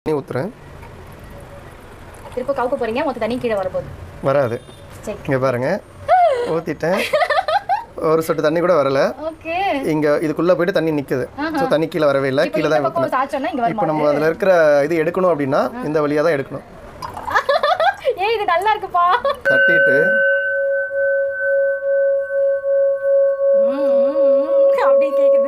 தண்ணி ஊற்றுறேன் திரும்ப கவுக்க போறீங்க மொத்த தண்ணி கீழே வரப்போகுது வராது சரி இங்கே பாருங்க ஊற்றிட்டேன் ஒரு சொட்டு தண்ணி கூட வரல ஓகே இங்கே இதுக்குள்ளே போயிட்டு தண்ணி நிற்குது ஸோ தண்ணி கீழே வரவே இல்லை இப்போ கீழே இந்த தான் பக்கம் ஊற்றணும் சாச்சோன்னா இங்க இப்போ வருமா நம்ம அதில் இருக்கிற இது எடுக்கணும் அப்படின்னா இந்த வழியாக தான் எடுக்கணும் ஏய் இது நல்லா இருக்குப்பா தட்டிட்டு ம், ம், ம், அப்படி கேக்குது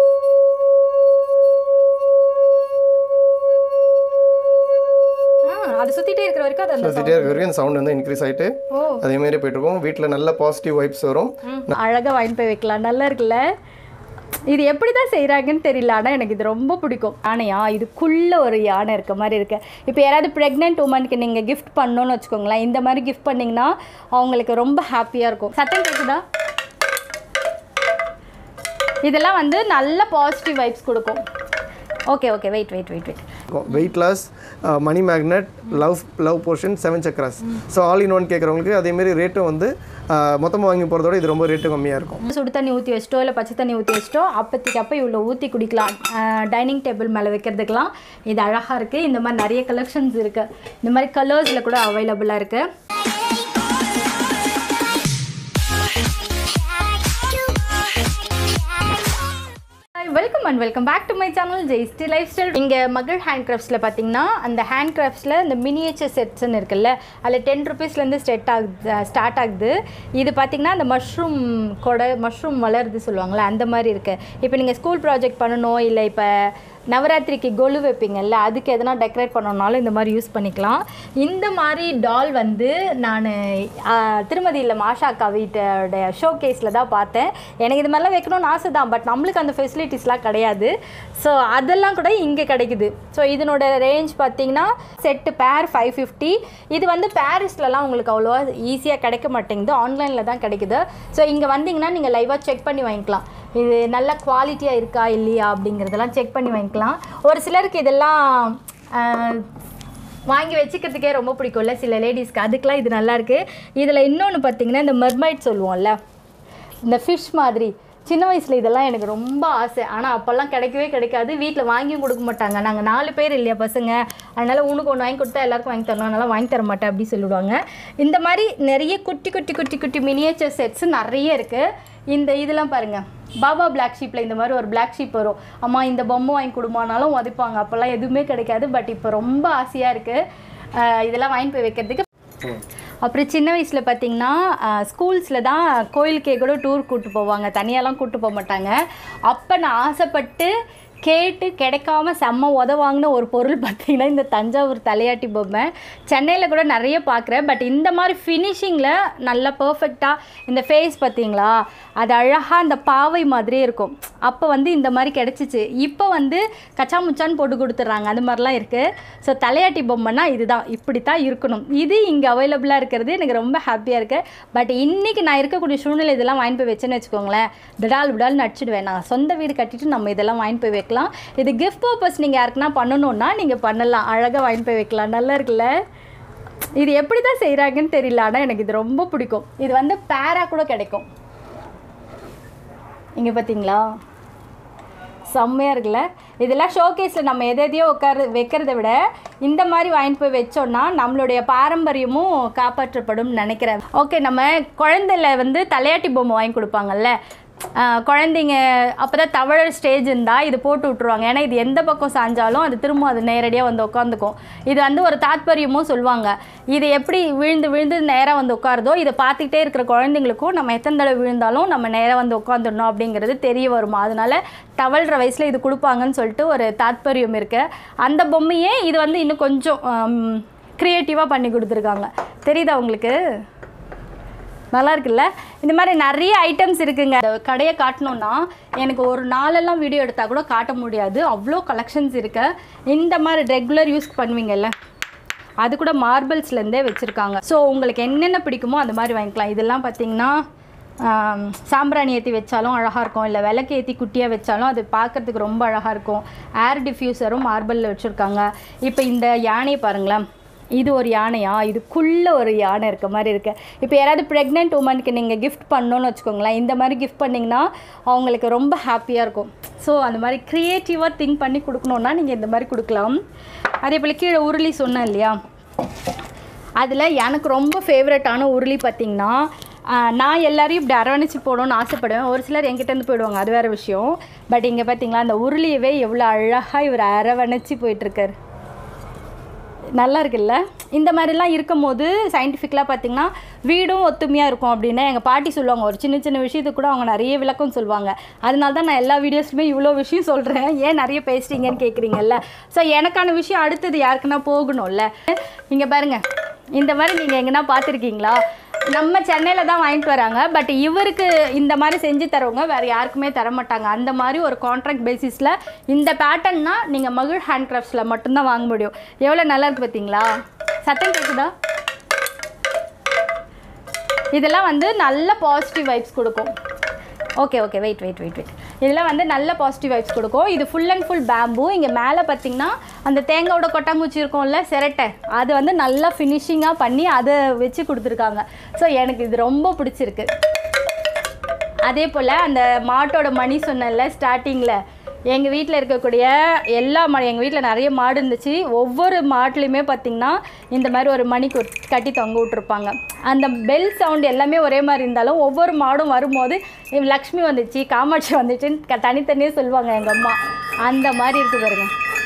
ஆ, அது சுத்திட்டே இருக்கிற வரைக்கும் அது அந்த சுற்றிட்டே இருக்க வரைக்கும் சவுண்ட் வந்து இன்க்ரீஸ் ஆகிட்டு ஓ அதேமாரி போயிட்டு இருக்கோம் வீட்டில் நல்ல பாசிட்டிவ் வைப்ஸ் வரும் அழகாக வாங்கி போய் வைக்கலாம் நல்லா இருக்குல்ல இது எப்படி தான் செய்கிறாங்கன்னு தெரியல ஆனால் எனக்கு இது ரொம்ப பிடிக்கும் யானையா இதுக்குள்ளே ஒரு யானை இருக்க மாதிரி இருக்கு இப்போ யாராவது ப்ரெக்னென்ட் உமனுக்கு நீங்கள் கிஃப்ட் பண்ணோன்னு வச்சுக்கோங்களேன் இந்த மாதிரி கிஃப்ட் பண்ணிங்கன்னா அவங்களுக்கு ரொம்ப ஹாப்பியாக இருக்கும் சத்தம் கேட்குதா இதெல்லாம் வந்து நல்ல பாசிட்டிவ் வைப்ஸ் கொடுக்கும் okay okay wait wait wait wait weight loss money magnet love love potion seven chakras so all in one கேட்குறவங்களுக்கு அதேமாரி ரேட்டும் வந்து மொத்தமாக வாங்கி போகிறதோட இது ரொம்ப ரேட்டு கம்மியாக இருக்கும் சுடு தண்ணி ஊற்றி வச்சிட்டோ இல்லை பச்சை தண்ணி ஊற்றி வச்சிட்டோ அப்போதைக்கு அப்போ இவ்வளோ ஊற்றி குடிக்கலாம் டைனிங் டேபிள் மேலே வைக்கிறதுக்கெலாம் இது அழகாக இருக்குது இந்த மாதிரி நிறைய கலெக்ஷன்ஸ் இருக்குது இந்த மாதிரி கலர்ஸில் கூட அவைலபிளாக இருக்குது welcome and welcome back to my channel ஜெய்ஸ்டி லைஃப் ஸ்டைல் இங்கே மகள் ஹேண்ட் கிராஃப்ட்ஸில் பார்த்தீங்கன்னா அந்த ஹேண்ட் கிராஃப்ட்ஸில் இந்த மினியேச்சர் செட்ஸ்னு இருக்குல்ல அதில் டென் ருபீஸ்லேருந்து ஸ்டெட் ஆகுது ஸ்டார்ட் ஆகுது இது பார்த்தீங்கன்னா அந்த மஷ்ரூம் கொடை மஷ்ரூம் வளருது சொல்லுவாங்கள்ல அந்த மாதிரி இருக்குது இப்போ நீங்கள் ஸ்கூல் ப்ராஜெக்ட் பண்ணணும் இல்லை இப்போ நவராத்திரிக்கு கொலு வைப்பீங்கல்ல அதுக்கு எதனா டெக்கரேட் பண்ணணும்னாலும் இந்த மாதிரி யூஸ் பண்ணிக்கலாம் இந்த மாதிரி டால் வந்து நான் திருமதி இல்லை மாஷா அக்கா வீட்டோட ஷோ கேஸில் தான் பார்த்தேன் எனக்கு இது மாதிரிலாம் வைக்கணும்னு ஆசை தான் பட் நம்மளுக்கு அந்த ஃபெசிலிட்டிஸ்லாம் கிடையாது ஸோ அதெல்லாம் கூட இங்கே கிடைக்குது ஸோ இதனோட ரேஞ்ச் பார்த்தீங்கன்னா செட்டு பேர் ஃபைவ் ஃபிஃப்டி இது வந்து பாரிஸ்லலாம் உங்களுக்கு அவ்வளோவா ஈஸியாக கிடைக்க மாட்டேங்குது ஆன்லைனில் தான் கிடைக்குது ஸோ இங்கே வந்தீங்கன்னா நீங்கள் லைவாக செக் பண்ணி வாங்கிக்கலாம் இது நல்ல குவாலிட்டியாக இருக்கா இல்லையா அப்படிங்கிறதெல்லாம் செக் பண்ணி வாங்கிக்கலாம் ஒரு சிலருக்கு இதெல்லாம் ஆஹ், வாங்கி வச்சுக்கிறதுக்கே ரொம்ப பிடிக்கும்ல சில லேடிஸ்க்கு அதுக்கெலாம் இது நல்லா இருக்கு இதில் இன்னொன்று பார்த்தீங்கன்னா இந்த மெர்மைட் சொல்லுவோம்ல இந்த ஃபிஷ் மாதிரி சின்ன வயசில் இதெல்லாம் எனக்கு ரொம்ப ஆசை ஆனால் அப்போல்லாம் கிடைக்கவே கிடைக்காது வீட்டில் வாங்கியும் கொடுக்க மாட்டாங்க நாங்கள் நாலு பேர் இல்லையா பசங்க அதனால் உனக்கு ஒன்று வாங்கி கொடுத்தா எல்லாருக்கும் வாங்கி தரணும் அதனால் வாங்கி தர மாட்டேன் அப்படி சொல்லிடுவாங்க இந்த மாதிரி நிறைய குட்டி குட்டி குட்டி குட்டி மினியேச்சர் செட்ஸ் நிறைய இருக்குது இந்த இதெல்லாம் பாருங்கள் பாபா பிளாக் ஷீப்பில் இந்த மாதிரி ஒரு பிளாக் ஷீப் வரும் அம்மா இந்த பொம்மை வாங்கி கொடுமானாலும் உதைப்பாங்க அப்போல்லாம் எதுவுமே கிடைக்காது பட் இப்போ ரொம்ப ஆசையாக இருக்குது இதெல்லாம் வாங்கி போய் வைக்கிறதுக்கு அப்புறம் சின்ன வயசில் பார்த்தீங்கன்னா ஸ்கூல்ஸில் தான் கோயிலுக்கே கூட டூர் கூட்டு போவாங்க தனியாலாம் கூட்டு போக மாட்டாங்க அப்போ நான் ஆசைப்பட்டு கேட்டு கிடைக்காம செம்ம உத வாங்கின ஒரு பொருள் பார்த்தீங்கன்னா இந்த தஞ்சாவூர் தலையாட்டி பொம்மை சென்னையில் கூட நிறைய பார்க்குறேன் பட் இந்த மாதிரி ஃபினிஷிங்கில் நல்லா பர்ஃபெக்டாக இந்த ஃபேஸ் பார்த்தீங்களா அது அழகாக அந்த பாவை மாதிரியே இருக்கும் அப்போ வந்து இந்த மாதிரி கிடச்சிச்சு இப்போ வந்து கச்சா முச்சான்னு போட்டு கொடுத்துட்றாங்க அது மாதிரிலாம் இருக்குது ஸோ தலையாட்டி பொம்மைனா இதுதான் இப்படி தான் இருக்கணும் இது இங்கே அவைலபிளாக இருக்கிறது எனக்கு ரொம்ப ஹாப்பியாக இருக்குது பட் இன்றைக்கி நான் இருக்கக்கூடிய சூழ்நிலை இதெல்லாம் வாங்கி போய் வச்சேன்னு வச்சுக்கோங்களேன் திடால் விடால் நடிச்சிடுவேன் நான் சொந்த வீடு கட்டிட்டு நம்ம இதெல்லாம் வாங்கி போய் வைக்கலாம் இது கிஃப்ட் பர்பஸ் நீங்கள் யாருக்குன்னா பண்ணணுன்னா நீங்கள் பண்ணலாம் அழகாக வாங்கி போய் வைக்கலாம் நல்லா இருக்குல்ல இது எப்படி தான் செய்கிறாங்கன்னு தெரியல ஆனால் எனக்கு இது ரொம்ப பிடிக்கும் இது வந்து பேரா கூட கிடைக்கும் இங்கே பார்த்தீங்களா செம்மையாக இருக்குல்ல இதெல்லாம் ஷோகேஸில் நம்ம எதை எதையோ உட்கார வைக்கிறத விட இந்த மாதிரி வாங்கிட்டு போய் வச்சோன்னா நம்மளுடைய பாரம்பரியமும் காப்பாற்றப்படும் நினைக்கிறேன் ஓகே நம்ம குழந்தைல வந்து தலையாட்டி பொம்மை வாங்கி கொடுப்பாங்கல்ல ஆஹ் குழந்தைங்க அப்போ தான் தவழர் ஸ்டேஜ் இருந்தால் இது போட்டு விட்ருவாங்க ஏன்னா இது எந்த பக்கம் சாஞ்சாலும் அது திரும்ப அது நேரடியாக வந்து உட்காந்துக்கும் இது வந்து ஒரு தாத்பரியமும் சொல்லுவாங்க இது எப்படி விழுந்து விழுந்து நேராக வந்து உட்காருதோ இதை பார்த்துக்கிட்டே இருக்கிற குழந்தைங்களுக்கும் நம்ம எத்தனை தடவை விழுந்தாலும் நம்ம நேராக வந்து உட்காந்துடணும் அப்படிங்கிறது தெரிய வருமா அதனால தவழ்கிற வயசில் இது கொடுப்பாங்கன்னு சொல்லிட்டு ஒரு தாத்பரியம் இருக்குது அந்த பொம்மையே இது வந்து இன்னும் கொஞ்சம் க்ரியேட்டிவாக பண்ணி கொடுத்துருக்காங்க தெரியுதா உங்களுக்கு நல்லா இருக்குல்ல இந்த மாதிரி நிறைய ஐட்டம்ஸ் இருக்குங்க இந்த கடையை காட்டணும்னா எனக்கு ஒரு நாளெல்லாம் வீடியோ எடுத்தால் கூட காட்ட முடியாது அவ்வளோ கலெக்ஷன்ஸ் இருக்கு இந்த மாதிரி ரெகுலர் யூஸ் பண்ணுவீங்கல்ல அது கூட மார்பிள்ஸ்லேருந்தே வச்சுருக்காங்க ஸோ உங்களுக்கு என்னென்ன பிடிக்குமோ அந்த மாதிரி வாங்கிக்கலாம் இதெல்லாம் பார்த்தீங்கன்னா ஆம், சாம்பிராணி ஏற்றி வச்சாலும் அழகாக இருக்கும் இல்லை விளக்கு ஏற்றி குட்டியாக வச்சாலும் அது பார்க்கறதுக்கு ரொம்ப அழகாக இருக்கும் ஏர் டிஃப்யூசரும் மார்பிளில் வச்சுருக்காங்க இப்போ இந்த யானையை பாருங்களேன் இது ஒரு யானையா இதுக்குள்ளே ஒரு யானை இருக்க மாதிரி இருக்கு இப்போ யாராவது ப்ரெக்னென்ட் உமனுக்கு நீங்கள் கிஃப்ட் பண்ணோன்னு வச்சுக்கோங்களேன் இந்த மாதிரி கிஃப்ட் பண்ணிங்கன்னா அவங்களுக்கு ரொம்ப ஹாப்பியாக இருக்கும் ஸோ அந்த மாதிரி க்ரியேட்டிவாக திங்க் பண்ணி கொடுக்கணுன்னா நீங்கள் இந்த மாதிரி கொடுக்கலாம் அதே போல் கீழே உருளி சொன்னேன் இல்லையா அதில் எனக்கு ரொம்ப ஃபேவரட்டான உருளி பார்த்திங்கன்னா ஆஹ், நான் எல்லாரையும் இப்படி அரவணைச்சு போகணும்னு ஆசைப்படுவேன் ஒரு சிலர் என்கிட்டேருந்து போயிடுவாங்க அது வேறு விஷயம் பட் இங்கே பார்த்தீங்களா அந்த உருளியவே எவ்வளோ அழகாக இவர் அரவணைச்சு போயிட்டுருக்காரு நல்லா இருக்குல்ல இந்த மாதிரிலாம் இருக்கும் போது சயின்டிஃபிக்கலாக பார்த்தீங்கன்னா வீடும் ஒத்துமையாக இருக்கும் அப்படின்னு எங்கள் பாட்டி சொல்லுவாங்க ஒரு சின்ன சின்ன விஷயத்துக்கு கூட அவங்க நிறைய விளக்கம் சொல்லுவாங்க அதனால தான் நான் எல்லா வீடியோஸ்லையுமே இவ்வளோ விஷயம் சொல்கிறேன் ஏன் நிறைய பேசுறீங்கன்னு கேட்குறீங்கல்ல ஸோ எனக்கான விஷயம் அடுத்தது யாருக்குன்னா போகணும்ல இங்கே பாருங்கள் இந்த மாதிரி நீங்கள் எங்கன்னா பார்த்துருக்கீங்களா நம்ம சென்னையில் தான் வாங்கிட்டு வராங்க பட் இவருக்கு இந்த மாதிரி செஞ்சு தரவங்க வேறு யாருக்குமே தர மாட்டாங்க அந்த மாதிரி ஒரு கான்ட்ராக்ட் பேசிஸில் இந்த பேட்டர்ன்னா நீங்கள் மகிழ் ஹேண்ட் கிராஃப்ட்ஸில் மட்டும்தான் வாங்க முடியும் எவ்வளோ நல்லா இருக்கு பார்த்தீங்களா சத்தம் கேட்குதா இதெல்லாம் வந்து நல்ல பாசிட்டிவ் வைப்ஸ் கொடுக்கும் okay okay wait wait wait wait இதெல்லாம் வந்து நல்ல பாசிட்டிவ் வைப்ஸ் கொடுக்கும் இது ஃபுல் அண்ட் ஃபுல் பேம்பு இங்கே மேலே பார்த்தீங்கன்னா அந்த தேங்காயோட கொட்டாங்குச்சி இருக்கும்ல சிரட்டை அது வந்து நல்லா ஃபினிஷிங்காக பண்ணி அதை வச்சு கொடுத்துருக்காங்க ஸோ எனக்கு இது ரொம்ப பிடிச்சிருக்கு அதே போல் அந்த மாட்டோட மணி சொன்னேன்ல ஸ்டார்டிங்கில் எங்கள் வீட்டில் இருக்கக்கூடிய எல்லா மா எங்கள் வீட்டில் நிறைய மாடு இருந்துச்சு ஒவ்வொரு மாட்டுலையுமே பார்த்திங்கன்னா இந்த மாதிரி ஒரு மணி கொட்- கட்டி தொங்க விட்ருப்பாங்க அந்த பெல் சவுண்ட் எல்லாமே ஒரே மாதிரி இருந்தாலும் ஒவ்வொரு மாடும் வரும்போது இவ் லக்ஷ்மி வந்துச்சு காமாட்சி வந்துச்சுன்னு க- தனித்தனியே சொல்லுவாங்க எங்கள் அம்மா அந்த மாதிரி இருக்குது பாருங்க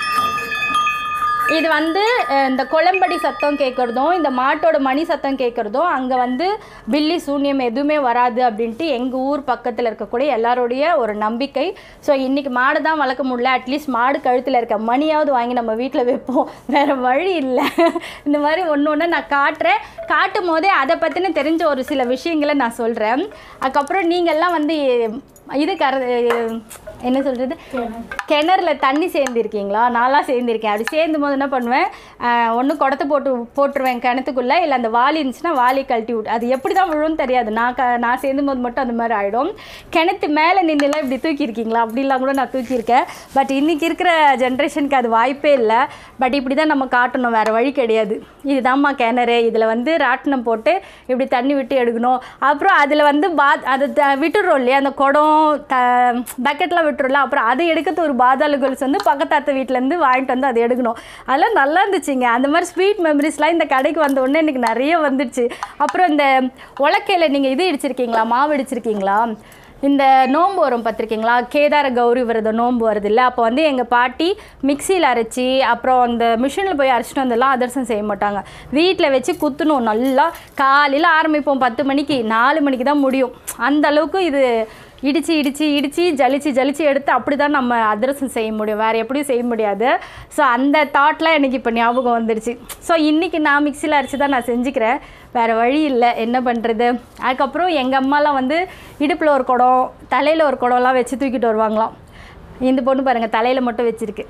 இது வந்து அஹ், இந்த கொளம்படி சத்தம் கேட்குறதும் இந்த மாட்டோட மணி சத்தம் கேட்குறதும் அங்கே வந்து பில்லி சூன்யம் எதுவுமே வராது அப்படின்ட்டு எங்கள் ஊர் பக்கத்தில் இருக்கக்கூடிய எல்லாருடைய ஒரு நம்பிக்கை ஸோ இன்றைக்கி மாடு தான் வளர்க்க முடியல அட்லீஸ்ட் மாடு கழுத்தில் இருக்க மணியாவது வாங்கி நம்ம வீட்டில் வைப்போம் வேறு வழி இல்லை இந்த மாதிரி ஒன்று ஒன்று நான் காட்டுறேன் காட்டும் போதே அதை பற்றின தெரிஞ்ச ஒரு சில விஷயங்களை நான் சொல்கிறேன் அதுக்கப்புறம் நீங்கள்லாம் வந்து இது கர என்ன சொல்கிறது கிணறுல தண்ணி சேர்ந்துருக்கீங்களா நான்லாம் சேர்ந்துருக்கேன் அப்படி சேர்ந்தும் போது என்ன பண்ணுவேன் ஒன்று குடத்தை போட்டு போட்டுருவேன் கிணத்துக்குள்ளே இல்லை அந்த வாளி இருந்துச்சுன்னா வாளி கழட்டி விட்டு அது எப்படி தான் விழுன்னு தெரியாது நான் க நான் சேர்ந்தும் போது மட்டும் அந்த மாதிரி ஆகிடும் கிணத்து மேலே நின்றுலாம் இப்படி தூக்கியிருக்கீங்களா அப்படிலாம் கூட நான் தூக்கியிருக்கேன் பட் இன்றைக்கி இருக்கிற ஜென்ரேஷனுக்கு அது வாய்ப்பே இல்லை பட் இப்படி தான் நம்ம காட்டணும் வேறு வழி கிடையாது இதுதாம்மா கிணறு இதில் வந்து ராட்டினம் போட்டு இப்படி தண்ணி விட்டு எடுக்கணும் அப்புறம் அதில் வந்து பாத் அதை த- விட்டுடுறோம் இல்லையா அந்த குடம் த பக்கெட்லாம் விட்டுறோம்ல அப்புறம் அதை எடுக்கிறது ஒரு பாதாள கோல்ஸ் வந்து பக்கத்தாத்த வீட்டிலேருந்து வாங்கிட்டு வந்து அதை எடுக்கணும் அதெல்லாம் நல்லா இருந்துச்சுங்க அந்த மாதிரி ஸ்வீட் மெமரிஸ்லாம் இந்த கடைக்கு வந்த உடனே எனக்கு நிறைய வந்துடுச்சு அப்புறம் இந்த உலக்கையில் நீங்கள் இது இடிச்சிருக்கீங்களா மாவு இடிச்சிருக்கீங்களா இந்த நோன்பு வரும் பார்த்துருக்கீங்களா கேதார கௌரி விரதம் நோன்பு வருது இல்லை அப்போ வந்து எங்கள் பாட்டி மிக்சியில் அரைச்சி அப்புறம் அந்த மிஷினில் போய் அரைச்சிட்டு வந்தெல்லாம் அதிரசம் செய்ய மாட்டாங்க வீட்டில் வச்சு குத்தணும் நல்லா காலையில் ஆரம்பிப்போம் பத்து மணிக்கு நாலு மணிக்கு தான் முடியும் அந்த அளவுக்கு இது இடித்து இடித்து இடித்து ஜலிச்சு ஜலிச்சு எடுத்து அப்படி தான் நம்ம அதிரசம் செய்ய முடியும் வேறு எப்படியும் செய்ய முடியாது ஸோ அந்த தாட்லாம் எனக்கு இப்போ ஞாபகம் வந்துடுச்சு ஸோ இன்றைக்கி நான் மிக்சியில் அரைச்சி தான் நான் செஞ்சுக்கிறேன் வேறு வழி இல்லை என்ன பண்ணுறது அதுக்கப்புறம் எங்கள் அம்மாலாம் வந்து இடுப்பில் ஒரு குடம் தலையில் ஒரு குடம்லாம் வச்சு தூக்கிட்டு வருவாங்களாம் இந்த பொண்ணு பாருங்கள் தலையில் மட்டும் வச்சுருக்கு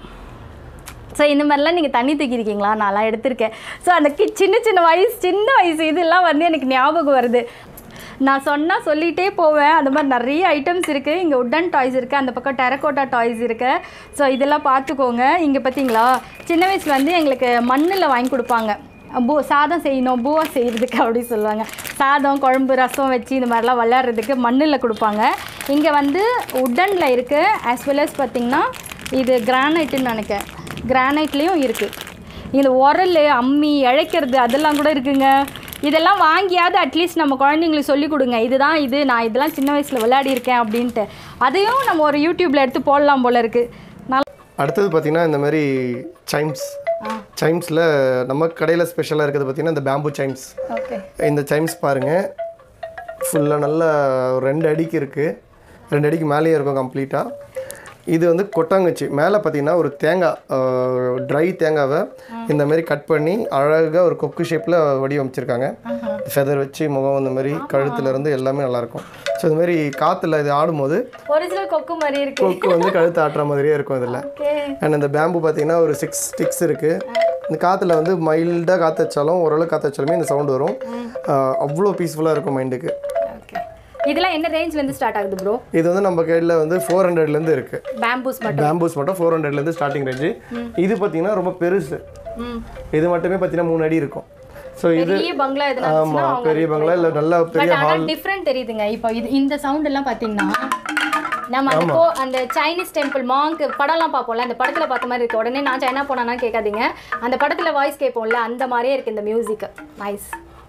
ஸோ இந்த மாதிரிலாம் நீங்கள் தண்ணி தூக்கியிருக்கீங்களா நான்லாம் எடுத்திருக்கேன் ஸோ அந்த கி சின்ன சின்ன வயசு சின்ன வயசு இதெல்லாம் வந்து எனக்கு ஞாபகம் வருது நான் சொன்னால் சொல்லிகிட்டே போவேன் அந்த மாதிரி நிறைய ஐட்டம்ஸ் இருக்குது இங்கே உட்டன் டாய்ஸ் இருக்குது அந்த பக்கம் டெரக்கோட்டா டாய்ஸ் இருக்குது ஸோ இதெல்லாம் பார்த்துக்கோங்க இங்கே பார்த்தீங்களா சின்ன வயசில் வந்து எங்களுக்கு மண்ணில் வாங்கி கொடுப்பாங்க பூ சாதம் செய்யணும் பூவா செய்கிறதுக்கு அப்படி சொல்லுவாங்க சாதம் குழம்பு ரசம் வச்சு இந்த மாதிரிலாம் விளையாடுறதுக்கு மண்ணில் கொடுப்பாங்க இங்கே வந்து உட்டனில் இருக்குது ஆஸ் வெல் as பார்த்திங்கன்னா இது கிரானைட்டுன்னு நினைக்கிறேன் கிரானைட்லேயும் இருக்குது இந்த உரல் அம்மி இழைக்கிறது அதெல்லாம் கூட இருக்குங்க இதெல்லாம் வாங்கியாவது அட்லீஸ்ட் நம்ம குழந்தைங்களுக்கு சொல்லிக் கொடுங்க இதுதான் இது நான் இதெல்லாம் சின்ன வயசில் விளையாடியிருக்கேன் அப்படின்ட்டு அதையும் நம்ம ஒரு யூடியூப்பில் எடுத்து போடலாம் போல இருக்குது நல்லா அடுத்தது பார்த்தீங்கன்னா இந்த மாதிரி சைம்ஸ் சைம்ஸில் நம்ம கடையில் ஸ்பெஷலாக இருக்கிறது பார்த்தீங்கன்னா இந்த பேம்பு சைம்ஸ் ஓகே இந்த சைம்ஸ் பாருங்கள் ஃபுல்லாக நல்ல ஒரு ரெண்டு அடிக்கு இருக்குது ரெண்டு அடிக்கு மேலேயே இருக்கும் கம்ப்ளீட்டாக இது வந்து கொட்டாங்குச்சி மேலே பார்த்தீங்கன்னா ஒரு தேங்காய் ட்ரை தேங்காவை இந்த மாதிரி கட் பண்ணி அழகாக ஒரு கொக்கு ஷேப்பில் வடிவமைச்சிருக்காங்க ஃபெதர் வச்சு முகம் இந்த மாதிரி கழுத்துல இருந்து எல்லாமே நல்லாயிருக்கும் ஸோ இந்த மாதிரி காற்றுல இது ஆடும்போது ஒரிஜினல் கொக்கு மாதிரி இருக்கு கொக்கு வந்து கழுத்து ஆட்டுற மாதிரியே இருக்கும் இதில் ஓகே அண்ட் இந்த பேம்பு பார்த்தீங்கன்னா ஒரு சிக்ஸ் ஸ்டிக்ஸ் இருக்குது இந்த காற்றுல வந்து மைல்டாக காற்று வச்சாலும் ஓரளவு காற்று வச்சாலுமே இந்த சவுண்ட் வரும் ஆஹ் அவ்வளோ பீஸ்ஃபுல்லாக இருக்கும் மைண்டுக்கு ஓகே இதெல்லாம் என்ன ரேஞ்ச்லேருந்து ஸ்டார்ட் ஆகுது ப்ரோ இது வந்து நம்ம கையில் வந்து ஃபோர் ஹண்ட்ரட்லேருந்து இருக்குது பேம்பூஸ் மட்டும் பேம்பூஸ் மட்டும் ஃபோர் ஹண்ட்ரட்லேருந்து ஸ்டார்டிங் ரேஞ்சு இது பார்த்தீங்கன்னா ரொம்ப பெருசு ம் இது மட்டுமே பார்த்தீங்கன்னா மூணு அடி இருக்கும் ஸோ இது பெரிய பங்களா எதுனா ஆமாம் பெரிய பங்களா இல்லை நல்லா பெரிய பட் ஆனால் டிஃப்ரெண்ட் தெரியுதுங்க இப்போ இது இந்த சவுண்ட் எல்லாம் பார்த்தீங்கன்னா நம்ம அந்த கோ அந்த சைனீஸ் டெம்பிள் மாங்க் படம்லாம் பார்ப்போம்ல அந்த படத்தில் பார்த்த மாதிரி இருக்கு உடனே நான் சைனா போனானா கேட்காதீங்க அந்த படத்தில் வாய்ஸ் கேட்போம்ல அந்த மாதிரியே இருக்கு இந்த மியூசிக் நைஸ்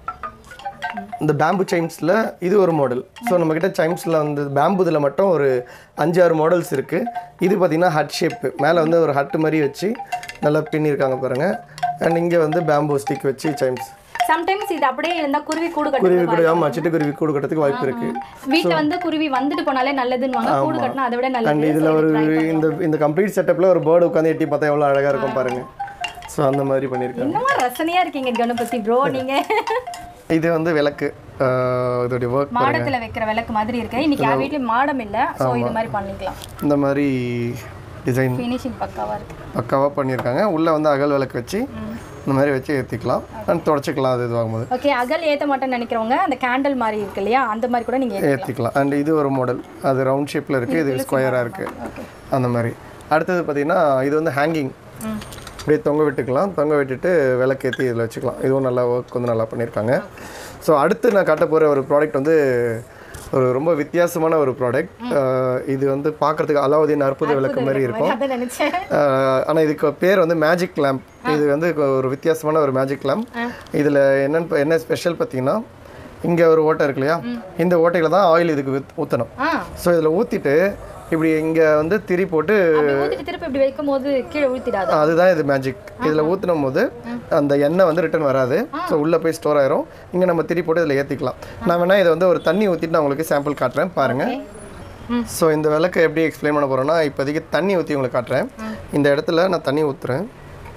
இந்த பேம்பு சைம்ஸில் இது ஒரு மாடல் ஸோ நம்மக்கிட்ட சைம்ஸில் வந்து பேம்புதில் மட்டும் ஒரு அஞ்சு ஆறு மாடல்ஸ் இருக்குது இது பார்த்திங்கன்னா ஹட் ஷேப்பு மேலே வந்து ஒரு ஹட்டு மாதிரி வச்சு நல்லா பின்னிருக்காங்க பாருங்கள் அண்ட் இங்கே வந்து பேம்பு ஸ்டிக் வச்சு சைம்ஸ் சம்டைம்ஸ் இது அப்படியே இருந்தா குருவி கூடு குருவி கட்டுறது கூட ஆமாம் சிட்டுக்குருவி கூடு கட்டுறதுக்கு வாய்ப்பு இருக்குது வீட்ல வந்து குருவி வந்துட்டு போனாலே நல்லதுன்னுவாங்க கூடு கட்டினா அதை விட அண்ட் நல்லது இதில் ஒரு இந்த இந்த கம்ப்ளீட் செட்டப்பில் ஒரு பேர்டு உட்காந்து எட்டி பார்த்தா எவ்வளோ அழகாக இருக்கும் பாருங்கள் ஸோ அந்த மாதிரி பண்ணியிருக்காங்க இன்னமும் ரசனையா இருக்கீங்க கணபதி ப்ரோ நீங்க இது வந்து விளக்கு ஆஹ் இதோடைய ஒர்க் மாடத்துல வைக்கிற விளக்கு மாதிரி இருக்கு இன்னைக்கு யார் வீட்லயும் மாடம் இல்ல சோ இது மாதிரி பண்ணிக்கலாம் இந்த மாதிரி டிசைன் ஃபினிஷிங் பக்காவா இருக்கு பக்காவாக பண்ணியிருக்காங்க உள்ளே வந்து அகல் விளக்கு வச்சு இந்த மாதிரி வச்சு ஏற்றிக்கலாம் அண்ட் தொடச்சிக்கலாம் அது இதுவாகும்போது ஓகே அகல் ஏத்த மாட்டேன்னு நினைக்கிறவங்க அந்த கேண்டில் மாதிரி இருக்கு இல்லையா அந்த மாதிரி கூட நீங்க ஏத்த- ஏற்றிக்கலாம் அண்ட் இது ஒரு மாடல் அது ரவுண்ட் ஷேப்பில் இருக்குது இது ஸ்கொயராக இருக்குது அந்த மாதிரி அடுத்தது பார்த்தீங்கன்னா இது வந்து ஹேங்கிங் ம். அப்படியே தொங்க விட்டுக்கலாம் தொங்க விட்டுட்டு விளக்கேற்றி இதில் வச்சுக்கலாம் இதுவும் நல்லா ஒர்க் வந்து நல்லா பண்ணியிருக்காங்க ஸோ அடுத்து நான் காட்ட போகிற ஒரு ப்ராடக்ட் வந்து ஒரு ரொம்ப வித்தியாசமான ஒரு ப்ராடக்ட் இது வந்து பார்க்குறதுக்கு அலாவுதீன் அற்புத விளக்கு மாதிரி இருக்கும் அதான் நினைச்சேன் ஆனால் இதுக்கு பேர் வந்து மேஜிக் லேம்ப் இது வந்து ஒரு வித்தியாசமான ஒரு மேஜிக் லேம்ப் இதில் என்னன்னு என்ன ஸ்பெஷல் பார்த்தீங்கன்னா இங்கே ஒரு ஓட்டை இருக்கு இல்லையா இந்த ஓட்டையில் தான் ஆயில் இதுக்கு ஊத்- ஊற்றணும் ஆ ஸோ இதில் ஊற்றிட்டு இப்படி இங்கே வந்து திரி போட்டு அப்படி ஊத்திட்டு திருப்பி இப்படி வைக்கும் போது கீழே ஊத்திடாது அதுதான் இது மேஜிக் இதில் ஊற்றினும் போது அந்த எண்ணெய் வந்து ரிட்டர்ன் வராது ஸோ உள்ளே போய் ஸ்டோர் ஆயிரும் இங்கே நம்ம திரி போட்டு இதில் ஏற்றிக்கலாம் நான் வேணால் இதை வந்து ஒரு தண்ணி ஊற்றிட்டு நான் உங்களுக்கு சாம்பிள் காட்டுறேன் பாருங்கள் ம். ஸோ இந்த விளக்கை எப்படி எக்ஸ்பிளைன் பண்ண போகிறேன்னா இப்போதைக்கு தண்ணி ஊற்றி உங்களுக்கு காட்டுறேன் இந்த இடத்துல நான் தண்ணி ஊற்றுறேன்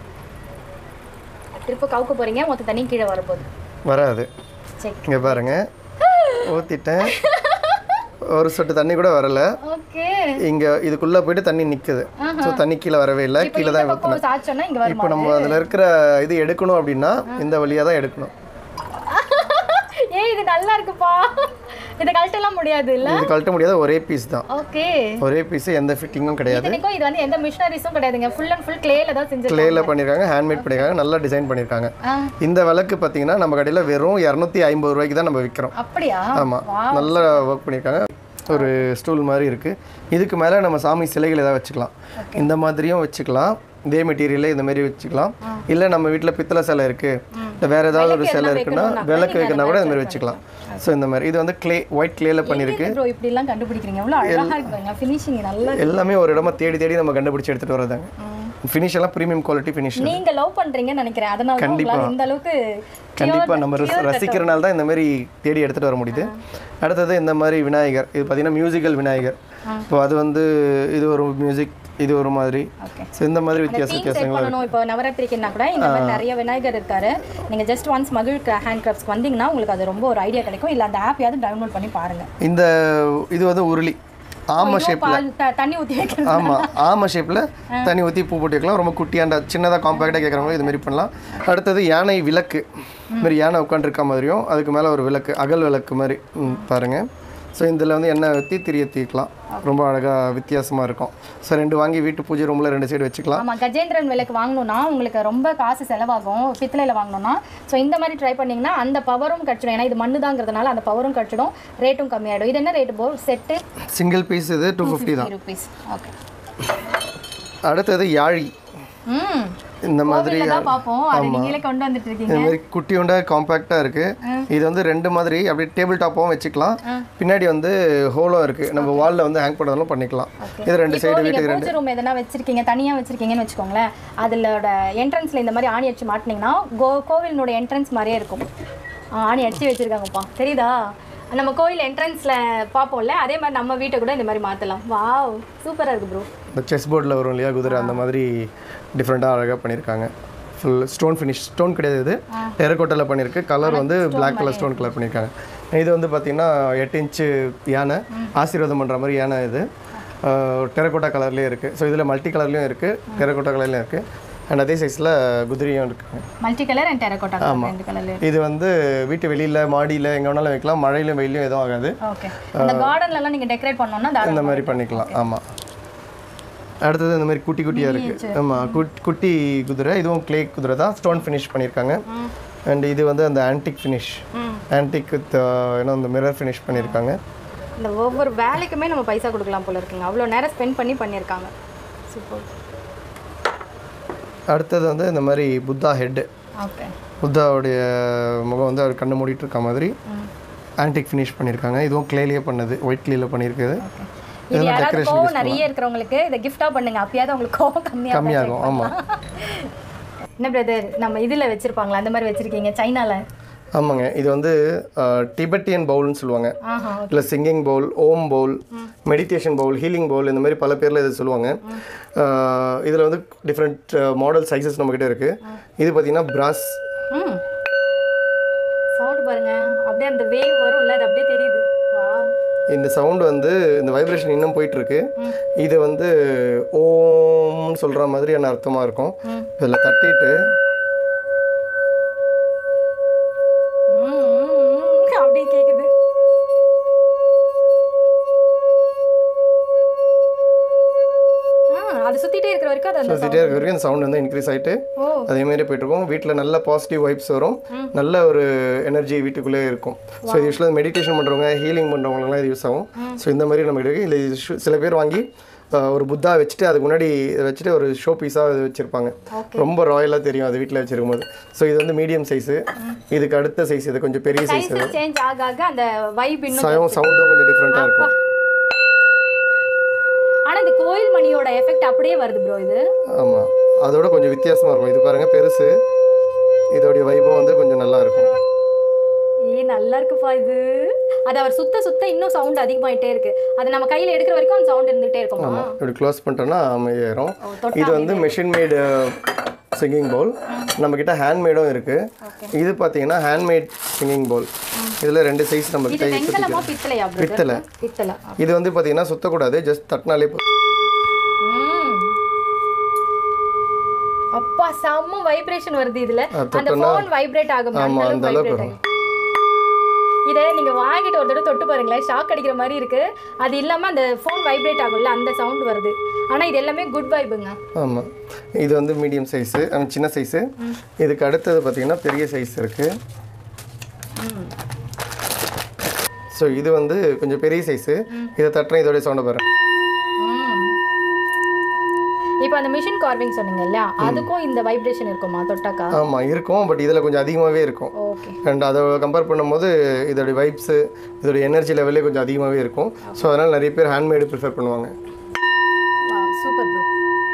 திருப்பி கவுக்க போறீங்க மொத்த தண்ணி கீழே வரப்போகுது வராது சரி இங்கே பாருங்க ஊற்றிட்டேன் ஒரு சொட்டு தண்ணி கூட வரல ஓகே இங்கே இதுக்குள்ளே போயிட்டு தண்ணி நிற்குது ஸோ தண்ணி கீழே வரவே இல்லை இப்போ கீழே இந்த தான் பக்கம் சாச்சோன்னா இங்க வருமா இப்போ நம்ம அதில் இருக்கிற இது எடுக்கணும் அப்படின்னா இந்த வழியாக தான் எடுக்கணும் ஏய் இது நல்லா இருக்குப்பா இதை கழட்டலாம் முடியாது இல்ல இது கழட்ட முடியாத ஒரே பீஸ் தான் ஓகே ஒரே பீஸ் எந்த ஃபிட்டிங்கும் கிடையாது இத்தனைக்கும் இது வந்து எந்த மிஷினரிஸும் கிடையாதுங்க ஃபுல் அண்ட் ஃபுல் கிளேல தான் செஞ்சிருக்காங்க கிளேல பண்ணியிருக்காங்க ஹேண்ட்மேட் பண்ணியிருக்காங்க நல்லா டிசைன் பண்ணியிருக்காங்க ஆ, இந்த விளக்கு பார்த்தீங்கன்னா நம்ம கடையில் வெறும் இரநூத்தி ஐம்பது ரூபாய்க்கு தான் நம்ம விற்கிறோம் அப்படியா ஆமாம் நல்லா ஒர்க் பண்ணியிருக்காங்க ஒரு ஸ்டூல் மாதிரி இருக்குது இதுக்கு மேலே நம்ம சாமி சிலைகள் ஏதாவது வச்சுக்கலாம் இந்த மாதிரியும் வச்சுக்கலாம் இதே மெட்டீரியலே இந்த மாதிரி வச்சுக்கலாம் இல்லை நம்ம வீட்டில் பித்தளை சிலை இருக்குது இல்லை வேறு ஏதாவது ஒரு சிலை இருக்குன்னா விளக்கு வைக்கணும்னா கூட இந்த மாதிரி வச்சுக்கலாம் ஸோ இந்த மாதிரி இது வந்து க்ளே ஒயிட் க்ளேல பண்ணியிருக்கு ப்ரோ இப்படி எல்லாம் கண்டுபிடிக்கிறீங்க எவ்வளவு அழகா இருக்குங்க ஃபினிஷிங் நல்லா எல்லாமே ஒரு இடமா தேடி தேடி நம்ம கண்டுபிடிச்சு எடுத்துகிட்டு வரதாங்க ஃபினிஷ் எல்லாம் ப்ரீமியம் குவாலிட்டி ஃபினிஷ் நீங்க லவ் பண்றீங்கன்னு நினைக்கிறேன் அதனால தான் உங்களால இந்த அளவுக்கு கண்டிப்பாக நம்ம ரசி- ரசிக்கிறனால தான் இந்த மாதிரி தேடி எடுத்துகிட்டு வர முடியுது அடுத்தது இந்த மாதிரி விநாயகர் இது பார்த்தீங்கன்னா மியூசிக்கல் விநாயகர் இப்போ அது வந்து இது ஒரு மியூசிக் இது ஒரு மாதிரி ஓகே ஸோ இந்த மாதிரி வித்தியாச தீம் செட் வித்தியாசங்கள் பண்ணணும் இப்போ நவராத்திரிக்குன்னா கூட இந்த மாதிரி நிறைய விநாயகர் இருக்காரு நீங்க ஜஸ்ட் ஒன்ஸ் மகிழ் ஹேண்ட் கிராஃப்ட்ஸ்க்கு வந்தீங்கன்னா உங்களுக்கு அது ரொம்ப ஒரு ஐடியா கிடைக்கும் இல்ல அந்த ஆப்பையாவது டவுன்லோட் பண்ணி பாருங்க இந்த இது வந்து உருளி ஆம இதுவும் ஷேப் பால் த- தண்ணி ஊத்தி வைக்கிறது ஆமாம் ஆம ஷேப்பில் தண்ணி ஊற்றி பூ போட்டு வைக்கலாம் ரொம்ப குட்டியாண்ட சின்னதாக காம்பேக்டாக கேட்குறவங்க இது மாதிரி பண்ணலாம் அடுத்தது யானை விளக்கு இது மாதிரி யானை உட்காந்துருக்க மாதிரியும் அதுக்கு மேலே ஒரு விளக்கு அகல் விளக்கு மாதிரி ம், பாருங்க ஸோ இதில் வந்து எண்ணெய் ஊற்றி திரி ஏற்றிக்கலாம் ரொம்ப அழகாக வித்தியாசமாக இருக்கும் ஸோ ரெண்டு வாங்கி வீட்டு பூஜை ரூமில் ரெண்டு சைடு வச்சுக்கலாம் ஆமா கஜேந்திரன் விளக்கு வாங்கணும்னா உங்களுக்கு ரொம்ப காசு செலவாகும் பித்தளையில வாங்கணும்னா ஸோ இந்த மாதிரி ட்ரை பண்ணீங்கன்னா அந்த பவரும் கிடச்சிடும் ஏன்னா இது மண்ணு தாங்கிறதுனால அந்த பவரும் கிடச்சிடும் ரேட்டும் கம்மியாயிடும் இது என்ன ரேட் போ செட்டு சிங்கிள் பீஸ் இது டூ ஃபிஃப்டி தான் ருபீஸ் ஓகே அடுத்தது யாழி ம் இந்த மாதிரி கோவில்ல தான் பார்ப்போம் அது நீங்களே கொண்டு வந்துட்டு இருக்கீங்க இந்த மாதிரி குட்டியோண்ட காம்பேக்டாக இருக்குது இது வந்து ரெண்டு மாதிரி அப்படியே டேபிள் டாப்பாகவும் வச்சுக்கலாம் பின்னாடி வந்து ஹோலும் இருக்குது நம்ம வாலில் வந்து ஹேங் பண்ணுறதும் பண்ணிக்கலாம் இது ரெண்டு இப்போ சைடு நீங்க வீட்டுக்கு பூஜை ரூம் எதனா வச்சிருக்கீங்க தனியா வச்சிருக்கீங்கன்னு வச்சுக்கோங்களேன் அதோட என்ட்ரன்ஸ்ல இந்த மாதிரி ஆணி அடிச்சு மாட்டினீங்கன்னா கோ கோவிலினோட என்ட்ரன்ஸ் மாதிரியே இருக்கும் ஆ, ஆணி அடிச்சு வச்சிருக்காங்கப்பா தெரியுதா நம்ம கோவில் என்ட்ரன்ஸ்ல பார்ப்போம்ல அதே மாதிரி நம்ம வீட்டை கூட இந்த மாதிரி மாத்தலாம் வாவ் சூப்பரா இருக்கு ப்ரோ இந்த செஸ் போர்டில் வரும் இல்லையா குதிரை அந்த மாதிரி டிஃப்ரெண்ட்டாக அழகாக பண்ணியிருக்காங்க ஃபுல் ஸ்டோன் ஃபினிஷ் ஸ்டோன் கிடையாது இது டெரக்கோட்டாவில் பண்ணியிருக்கு கலர் வந்து பிளாக் கலர் ஸ்டோன் கலர் பண்ணியிருக்காங்க இது வந்து பார்த்திங்கன்னா எட்டு இன்ச்சு யானை ஆசீர்வாதம் பண்ணுற மாதிரி யானை இது டெரக்கோட்டா கலர்லேயே இருக்குது ஸோ இதில் மல்டி கலர்லேயும் இருக்குது டெரக்கோட்டா கலர்லேயும் இருக்குது அண்ட் அதே சைஸில் குதிரையும் இருக்காங்க மல்டி கலர் அண்ட் டெரகோட்டா ரெண்டு கலர்ல இது வந்து வீட்டு வெளியில் மாடியில் எங்கே வேணாலும் வைக்கலாம் மழையிலும் வெயிலும் எதுவும் ஆகாது ஓகே அந்த கார்டன்ல எல்லாம் நீங்க டெக்கரேட் பண்ணோம்னா தாராளமா இந்த மாதிரி பண்ணிக்கலாம் ஆமாம் அடுத்தது இந்த மாதிரி குட்டி குட்டியாக இருக்குது ஆமாம் குட் குட்டி குதிரை இதுவும் க்ளே குதிரை தான் ஸ்டோன் ஃபினிஷ் பண்ணியிருக்காங்க அண்ட் இது வந்து அந்த ஆன்டிக் ஃபினிஷ் ஆன்டிக் வித் ஏன்னா அந்த மிரர் ஃபினிஷ் பண்ணியிருக்காங்க இந்த ஒவ்வொரு வேலைக்குமே நம்ம பைசா கொடுக்கலாம் போல இருக்குங்க அவ்வளோ நேரம் ஸ்பெண்ட் பண்ணி பண்ணியிருக்காங்க சூப்பர் அடுத்தது வந்து இந்த மாதிரி புத்தா ஹெட்டு ஓகே புத்தாவுடைய முகம் வந்து அவர் கண்ணு மூடிட்டு இருக்க மாதிரி ஆன்டிக் ஃபினிஷ் பண்ணியிருக்காங்க இதுவும் க்ளேலேயே பண்ணது ஒயிட் க்ளேல பண்ணியிருக்குது இது யாராவது கோவம் நிறைய இருக்கிறவங்களுக்கு இதை கிஃப்டாக பண்ணுங்க அப்பயாவது உங்களுக்கு கோவம் கம்மியாக கம்மியாகும் ஆமாம் என்ன பிரதர் நம்ம இதில் வச்சிருப்பாங்களா அந்த மாதிரி வச்சிருக்கீங்க சைனால ஆமாங்க இது வந்து டிபெட்டியன் பவுல்னு சொல்லுவாங்க ஆஹா இல்லை singing bowl Om bowl meditation bowl healing bowl இந்த மாதிரி பல பேரில் இது சொல்லுவாங்க இதில் வந்து டிஃப்ரெண்ட் மாடல் சைஸஸ் நம்மக்கிட்ட இருக்குது இது பார்த்திங்கன்னா பிராஸ் ம் சவுண்ட் பாருங்க அப்படியே அந்த வேவ் வரும்ல அது அப்படியே தெரியுது வா இந்த சவுண்டு வந்து இந்த வைப்ரேஷன் இன்னும் போயிட்டுருக்கு இது வந்து ஓம்னு சொல்கிற மாதிரியான அர்த்தமாக இருக்கும் இதில் தட்டிட்டு அப்படி கேக்குது ஆ, அது சுத்திட்டே இருக்கிற வரைக்கும் அது அந்த சுற்றிட்டே இருக்க வரைக்கும் இந்த சவுண்ட் வந்து இன்க்ரீஸ் ஆகிட்டு ஓ அதே மாதிரி போயிட்டு இருக்கும் வீட்டில் நல்ல பாசிட்டிவ் வைப்ஸ் வரும் நல்ல ஒரு எனர்ஜி வீட்டுக்குள்ளே இருக்கும் ஸோ இது யூஸ்வலாக மெடிடேஷன் பண்ணுறவங்க ஹீலிங் பண்ணுறவங்களுக்குலாம் இது யூஸ் ஆகும் ஸோ இந்த மாதிரி நம்ம இருக்கு இல்லை இது ஷு- சில பேர் வாங்கி அஹ், ஒரு புத்தா வச்சுட்டு அதுக்கு முன்னாடி இதை வச்சுட்டு ஒரு ஷோ பீஸாக வச்சுருப்பாங்க ரொம்ப ராயலாக தெரியும் அது வீட்டில் வச்சிருக்கும் போது ஸோ இது வந்து மீடியம் சைஸு இதுக்கு அடுத்த சைஸ் இது கொஞ்சம் பெரிய சைஸ் சைஸ் சேஞ்ச் ஆக ஆக அந்த வைப் இன்னும் சவுண்ட் சவுண்டும் கொஞ்சம் டிஃப்ரெண்ட்டாக இருக்கும் ஆனா இந்த கோயில் மணியோட எஃபெக்ட் அப்படியே வருது ப்ரோ இது ஆமாம் அதோட கொஞ்சம் வித்தியாசமாக இருக்கும் இது பாருங்கள் பெருசு இதோடைய வைபம் வந்து கொஞ்சம் நல்லா இருக்கும் ஏ நல்லா இருக்குப்பா இது அது அவர் சுத்த சுத்த இன்னும் சவுண்ட் அதிகமாயிட்டே இருக்கு அது நம்ம கையில எடுக்கிற வரைக்கும் அந்த சவுண்ட் இருந்துகிட்டே இருக்குமா ஆமாம் இப்படி க்ளோஸ் பண்ணிட்டோன்னா அமைதியாயிரும் ஓ, தொட்டா இது வந்து மெஷின் மேடு சிங்கிங் பவுல் நம்மக்கிட்ட ஹேண்ட்மேடும் இருக்குது இது பார்த்தீங்கன்னா ஹேண்ட்மேட் சிங்கிங் பவுல் இதில் ரெண்டு சைஸ் நம்ம இது கை வெங்கலமா பித்தளையா brother? பித்தளை. பித்தளை இது வந்து பார்த்தீங்கன்னா சுத்தக்கூடாது ஜஸ்ட் தட்டினாலே போதும் ம். அப்பா செம்ம வைப்ரேஷன் வருது இதுல அது அந்த ஃபோன் வைப்ரேட் ஆகும் ஆமா, அந்த அந்த அளவுக்கு அளவுக்கு வைப்ரேட் ஆகும் இதை நீங்க வாங்கிட்டு ஒரு தடவை தொட்டு பாருங்களேன் ஷாக் அடிக்கிற மாதிரி இருக்கு அது இல்லாம அந்த ஃபோன் வைப்ரேட் ஆகும்ல அந்த சவுண்ட் வருது ஆனா இது எல்லாமே குட் வைபுங்க ஆமாம் இது வந்து மீடியம் சைஸு சின்ன சைஸு இதுக்கு அடுத்தது பார்த்தீங்கன்னா பெரிய சைஸ் இருக்குது ஸோ இது வந்து கொஞ்சம் பெரிய சைஸு இதை தட்டுறேன் இதோடைய சவுண்டை பாருங்க இப்போ அந்த மிஷின் கார்விங் சொன்னீங்கல்ல அதுக்கும் இந்த வைப்ரேஷன் இருக்குமா தொட்டாக்கா ஆமாம் இருக்கும் பட் இதில் கொஞ்சம் அதிகமாகவே இருக்கும் ஓகே அண்ட் அதை கம்பேர் பண்ணும்போது இதோடைய வைப்ஸு இதோடைய எனர்ஜி லெவலே கொஞ்சம் அதிகமாகவே இருக்கும் ஸோ அதனால் நிறைய பேர் ஹேண்ட்மேடு ப்ரிஃபர் பண்ணுவாங்க சூப்பர் ப்ரோ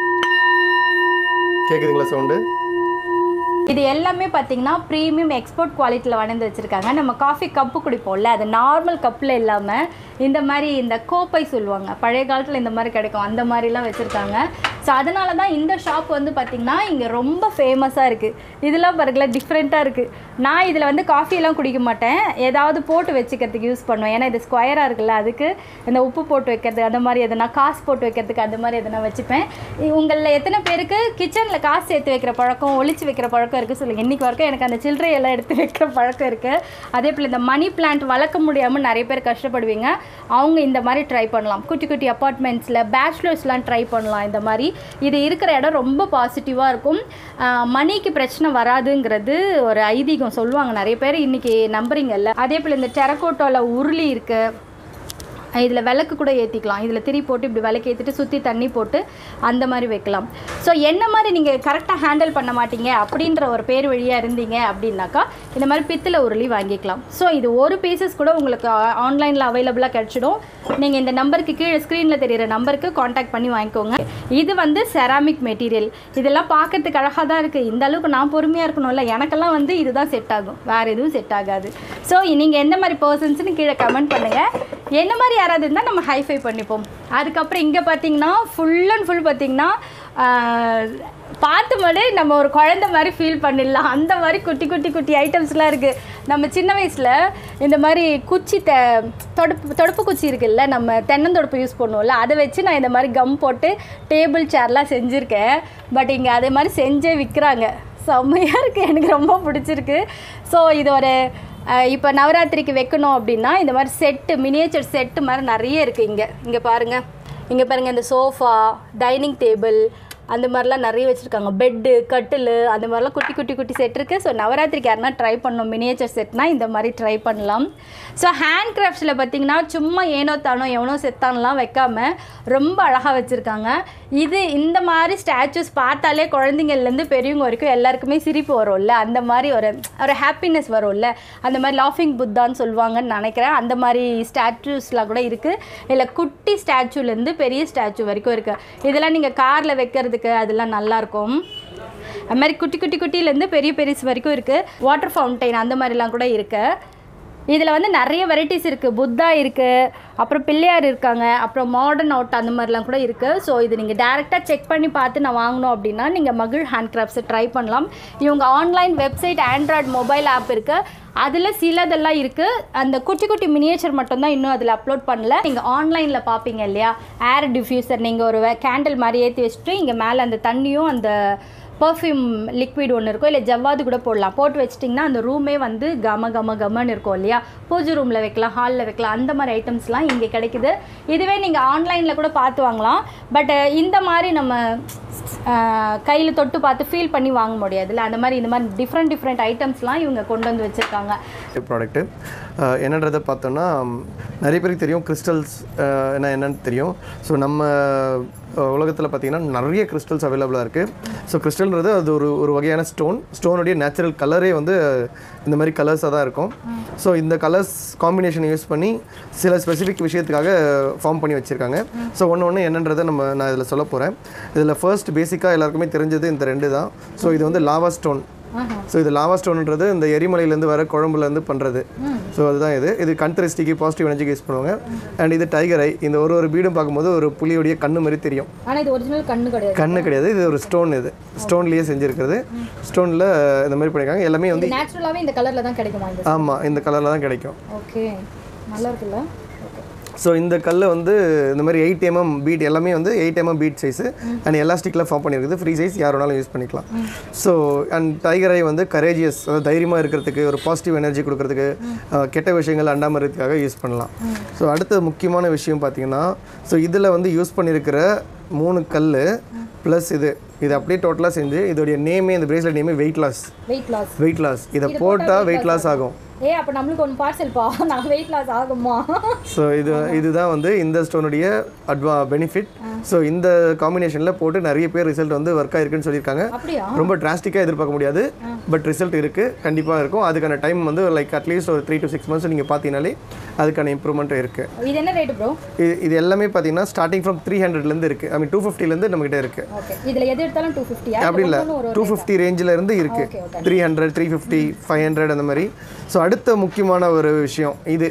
கேட்குதுங்களா சவுண்டு இது எல்லாமே பார்த்தீங்கன்னா ப்ரீமியம் எக்ஸ்போர்ட் குவாலிட்டியில் வளர்ந்து வச்சுருக்காங்க நம்ம காஃபி கப்பு குடிப்போம்ல அது நார்மல் கப்பில் இல்லாமல் இந்த மாதிரி இந்த கோப்பை சொல்லுவாங்க பழைய காலத்தில் இந்த மாதிரி கிடைக்கும் அந்த மாதிரிலாம் வச்சுருக்காங்க ஸோ அதனால தான் இந்த ஷாப் வந்து பார்த்திங்கன்னா இங்கே ரொம்ப ஃபேமஸாக இருக்குது இதெல்லாம் பாருங்களா டிஃப்ரெண்ட்டாக இருக்குது நான் இதில் வந்து காஃபியெல்லாம் குடிக்க மாட்டேன் ஏதாவது போட்டு வச்சுக்கிறதுக்கு யூஸ் பண்ணுவேன் ஏன்னா இது ஸ்கொயராக இருக்குல்ல அதுக்கு இந்த உப்பு போட்டு வைக்கிறது அந்த மாதிரி எதனா காசு போட்டு வைக்கிறதுக்கு அந்த மாதிரி எதனா வச்சுப்பேன் உங்களில் எத்தனை பேருக்கு கிச்சனில் காசு சேர்த்து வைக்கிற பழக்கம் ஒளிச்சு வைக்கிற பழக்கம் இருக்குது சொல்லுங்கள் இன்றைக்கி வரைக்கும் எனக்கு அந்த சில்லறை எல்லாம் எடுத்து வைக்கிற பழக்கம் இருக்குது அதே போல் இந்த மணி பிளான்ட் வளர்க்க முடியாமல் நிறைய பேர் கஷ்டப்படுவீங்க அவங்க இந்த மாதிரி ட்ரை பண்ணலாம் குட்டி குட்டி அப்பார்ட்மெண்ட்ஸில் பேச்சுலர்ஸ்லாம் ட்ரை பண்ணலாம் இந்த மாதிரி இது இருக்கிற இடம் ரொம்ப பாசிட்டிவாக இருக்கும் ஆஹ் மணிக்கு பிரச்சனை வராதுங்கிறது ஒரு ஐதீகம் சொல்லுவாங்க நிறைய பேர் இன்றைக்கி நம்புறீங்கல்ல அதே போல் இந்த டெரக்கோட்டாவில் உருளி இருக்குது இதில் விளக்கு கூட ஏற்றிக்கலாம் இதில் திரி போட்டு இப்படி விளக்கு ஏற்றிட்டு சுற்றி தண்ணி போட்டு அந்த மாதிரி வைக்கலாம் ஸோ என்ன மாதிரி நீங்கள் கரெக்டாக ஹேண்டில் பண்ண மாட்டீங்க அப்படின்ற ஒரு பேர் வழியாக இருந்தீங்க அப்படின்னாக்கா இந்த மாதிரி பித்தளை உருளி வாங்கிக்கலாம் ஸோ இது ஒரு பீசஸ் கூட உங்களுக்கு ஆன்லைனில் அவைலபிளாக கிடச்சிடும் நீங்கள் இந்த நம்பருக்கு கீழே ஸ்க்ரீனில் தெரியிற நம்பருக்கு காண்டாக்ட் பண்ணி வாங்கிக்கோங்க இது வந்து செராமிக் மெட்டீரியல் இதெல்லாம் பார்க்கறதுக்கு அழகாக தான் இருக்குது இந்த அளவுக்கு நான் பொறுமையாக இருக்கணும்ல எனக்கெல்லாம் வந்து இதுதான் செட் ஆகும் வேறு எதுவும் செட் ஆகாது ஸோ நீங்கள் எந்த மாதிரி பர்சன்ஸ்னு கீழே கமெண்ட் பண்ணுங்கள் என்ன மாதிரி யாராவது இருந்தால் நம்ம ஹைஃபை பண்ணிப்போம் அதுக்கப்புறம் இங்கே பார்த்தீங்கன்னா ஃபுல் அண்ட் ஃபுல் பார்த்தீங்கன்னா பார்த்து மட்டும் நம்ம ஒரு குழந்த மாதிரி ஃபீல் பண்ணிடலாம் அந்த மாதிரி குட்டி குட்டி குட்டி ஐட்டம்ஸ்லாம் இருக்குது நம்ம சின்ன வயசில் இந்த மாதிரி குச்சி த தொடுப்பு தொடுப்பு குச்சி இருக்குல்ல நம்ம தென்னந்தொடுப்பு யூஸ் பண்ணுவோம்ல அதை வச்சு நான் இந்த மாதிரி கம் போட்டு டேபிள் சேர்லாம் செஞ்சுருக்கேன் பட் இங்கே அதே மாதிரி செஞ்சே விற்கிறாங்க செம்மையாக இருக்குது எனக்கு ரொம்ப பிடிச்சிருக்கு ஸோ இது ஒரு இப்போ நவராத்திரிக்கு வைக்கணும் அப்படின்னா இந்த மாதிரி செட்டு மினியேச்சர் செட்டு மாதிரி நிறைய இருக்குது இங்கே இங்கே பாருங்கள் இங்கே பாருங்கள் இந்த சோஃபா டைனிங் டேபிள் அந்த மாதிரிலாம் நிறைய வச்சுருக்காங்க பெட்டு கட்டில் அந்த மாதிரிலாம் குட்டி குட்டி குட்டி செட் இருக்குது ஸோ நவராத்திரிக்கு யாருன்னா ட்ரை பண்ணணும் மினியேச்சர் செட்னா இந்த மாதிரி ட்ரை பண்ணலாம் ஸோ ஹேண்ட் கிராஃப்ட்ஸில் பார்த்தீங்கன்னா சும்மா ஏனோ தானோ எவனோ செத்தானலாம் வைக்காம ரொம்ப அழகாக வச்சுருக்காங்க இது இந்த மாதிரி ஸ்டாச்சுஸ் பார்த்தாலே குழந்தைங்கள்லேருந்து பெரியவங்க வரைக்கும் எல்லாருக்குமே சிரிப்பு வரும்ல அந்த மாதிரி ஒரு ஒரு ஹாப்பினஸ் வரும்ல அந்த மாதிரி லாஃபிங் புத்தான்னு சொல்லுவாங்கன்னு நினைக்கிறேன் அந்த மாதிரி ஸ்டாச்சுஸ்லாம் கூட இருக்குது இல்லை குட்டி ஸ்டாச்சுலேருந்து பெரிய ஸ்டாச்சு வரைக்கும் இருக்குது இதெல்லாம் நீங்கள் காரில் வைக்கிறதுக்கு அதெல்லாம் நல்லாயிருக்கும் அது மாதிரி குட்டி குட்டி குட்டிலேருந்து பெரிய பெருசு வரைக்கும் இருக்குது வாட்டர் ஃபவுண்டைன் அந்த மாதிரிலாம் கூட இருக்குது இதில் வந்து நிறைய வெரைட்டிஸ் இருக்குது புத்தா இருக்குது அப்புறம் பிள்ளையார் இருக்காங்க அப்புறம் மாடர்ன் அவுட் அந்த மாதிரிலாம் கூட இருக்குது ஸோ இது நீங்கள் டேரெக்டாக செக் பண்ணி பார்த்து நான் வாங்கணும் அப்படின்னா நீங்கள் மகிழ் ஹேண்ட் கிராஃப்ட்ஸை ட்ரை பண்ணலாம் இவங்க online website android mobile app இருக்குது அதில் சிலதெல்லாம் இருக்குது அந்த குட்டி குட்டி மினியேச்சர் மட்டும்தான் இன்னும் அதில் அப்லோட் பண்ணல நீங்கள் ஆன்லைனில் பார்ப்பீங்க இல்லையா ஏர் டிஃப்யூசர் நீங்கள் ஒரு கேண்டில் மாதிரி ஏற்றி வச்சுட்டு இங்கே மேலே அந்த தண்ணியும் அந்த பர்ஃப்யூம் லிக்விட் ஒன்று இருக்கும் இல்லை ஜவ்வாது கூட போடலாம் போட்டு வச்சிட்டிங்கன்னா அந்த ரூமே வந்து கம கம கமன்னு இருக்கும் இல்லையா பூஜை ரூமில் வைக்கலாம் ஹாலில் வைக்கலாம் அந்த மாதிரி ஐட்டம்ஸ்லாம் இங்கே கிடைக்குது இதுவே நீங்கள் ஆன்லைனில் கூட பார்த்து வாங்கலாம் பட் இந்த மாதிரி நம்ம கையில் தொட்டு பார்த்து ஃபீல் பண்ணி வாங்க முடியாதுல்ல அந்த மாதிரி இந்த மாதிரி டிஃப்ரெண்ட் டிஃப்ரெண்ட் ஐட்டம்ஸ்லாம் இவங்க கொண்டு வந்து வச்சுருக்காங்க ப்ராடக்ட்டு என்னன்றதை பார்த்தோன்னா நிறைய பேருக்கு தெரியும் கிறிஸ்டல்ஸ் என்ன என்னன்னு தெரியும் ஸோ நம்ம உலகத்தில் பார்த்தீங்கன்னா நிறைய கிறிஸ்டல்ஸ் அவைலபிளாக இருக்குது ஸோ கிறிஸ்டல்ன்றது அது ஒரு ஒரு வகையான ஸ்டோன் ஸ்டோனுடைய நேச்சுரல் கலரே வந்து இந்த மாதிரி கலர்ஸாக தான் இருக்கும் ஸோ இந்த கலர்ஸ் காம்பினேஷன் யூஸ் பண்ணி சில ஸ்பெசிஃபிக் விஷயத்துக்காக ஃபார்ம் பண்ணி வச்சுருக்காங்க ஸோ ஒன்று ஒன்று என்னன்றதை நம்ம நான் இதில் சொல்ல போகிறேன் இதில் ஃபர்ஸ்ட் பேசிக்காக எல்லாருக்குமே தெரிஞ்சது இந்த ரெண்டு தான் ஸோ இது வந்து லாவா ஸ்டோன் ஸோ இது லாவா ஸ்டோன்ன்றது இந்த எரிமலையிலேருந்து வர குழம்புலேருந்து பண்ணுறது ஸோ அதுதான் இது இது கண்ட்ரிஸ்டிக்கு பாசிட்டிவ் எனர்ஜிக்கு யூஸ் பண்ணுவாங்க அண்ட் இது டைகர் ஐ இந்த ஒரு ஒரு பீடும் பார்க்கும்போது ஒரு புலியோடைய கண்ணு மாதிரி தெரியும் ஆனால் இது ஒரிஜினல் கண்ணு கிடையாது கண்ணு கிடையாது இது ஒரு ஸ்டோன் இது ஸ்டோன்லேயே செஞ்சுருக்கிறது ஸ்டோனில் இந்த மாதிரி பண்ணியிருக்காங்க எல்லாமே வந்து நேச்சுரலாகவே இந்த கலரில் தான் கிடைக்குமா இந்த ஆமாம் இந்த கலரில் தான் கிடைக்கும் ஓகே நல்லா இருக்குல்ல ஸோ இந்த கல்லை வந்து இந்த மாதிரி எயிட் எம்எம் பீட் எல்லாமே வந்து eight MM bead size and எலாஸ்டிக்கில் ஃபார்ம் பண்ணியிருக்குது ஃப்ரீ சைஸ் யார் வேணாலும் யூஸ் பண்ணிக்கலாம் ஸோ அண்ட் டைகர் ஐ வந்து கரேஜியஸ் அதாவது தைரியமாக இருக்கிறதுக்கு ஒரு பாசிட்டிவ் எனர்ஜி கொடுக்கறதுக்கு அஹ், கெட்ட விஷயங்கள் அண்டாமல் இருக்கிறதுக்காக யூஸ் பண்ணலாம் ஸோ அடுத்த முக்கியமான விஷயம் பார்த்தீங்கன்னா ஸோ இதில் வந்து யூஸ் பண்ணியிருக்கிற மூணு கல் ப்ளஸ் இது இது அப்படியே டோட்டலாக செஞ்சு இதோடைய நேமே இந்த பிரேஸ்லெட் நேமே weight loss weight loss weight loss இதை போட்டால் வெயிட் லாஸ் ஆகும் ஏ அப்போ நம்மளுக்கு ஒன்று பார்சல் பா நான் வெயிட் லாஸ் ஆகுமா ஸோ இது இதுதான் வந்து இந்த ஸ்டோனுடைய அட்வா பெனிஃபிட் ஸோ இந்த காம்பினேஷனில் போட்டு நிறைய பேர் ரிசல்ட் வந்து ஒர்க் ஆயிருக்குன்னு சொல்லியிருக்காங்க அப்படியா ரொம்ப டிராஸ்டிக்காக எதிர்பார்க்க முடியாது பட் ரிசல்ட் இருக்குது கண்டிப்பாக இருக்கும் அதுக்கான டைம் வந்து லைக் அட்லீஸ்ட் ஒரு த்ரீ டு சிக்ஸ் மந்த்ஸ் நீங்கள் பார்த்தீங்கனாலே அதுக்கான இம்ப்ரூவ்மெண்ட் இருக்குது இது என்ன ரேட்டு ப்ரோ இது இது எல்லாமே பார்த்தீங்கன்னா ஸ்டார்டிங் ஃப்ரம் த்ரீ ஹண்ட்ரட்லேருந்து இருக்குது ஐ மீன் டூ ஃபிஃப்டிலேருந்து நம்மகிட்ட இருக்குது ஓகே இதில் எது எடுத்தாலும் டூ ஃபிஃப்டியா அப்படி இல்லை டூ ஃபிஃப்டி ரேஞ்சில் இருந்து Okay, இருக்குது three hundred three fifty five hundred அந்த மாதிரி ஸோ அடுத்த முக்கியமான ஒரு விஷயம் இது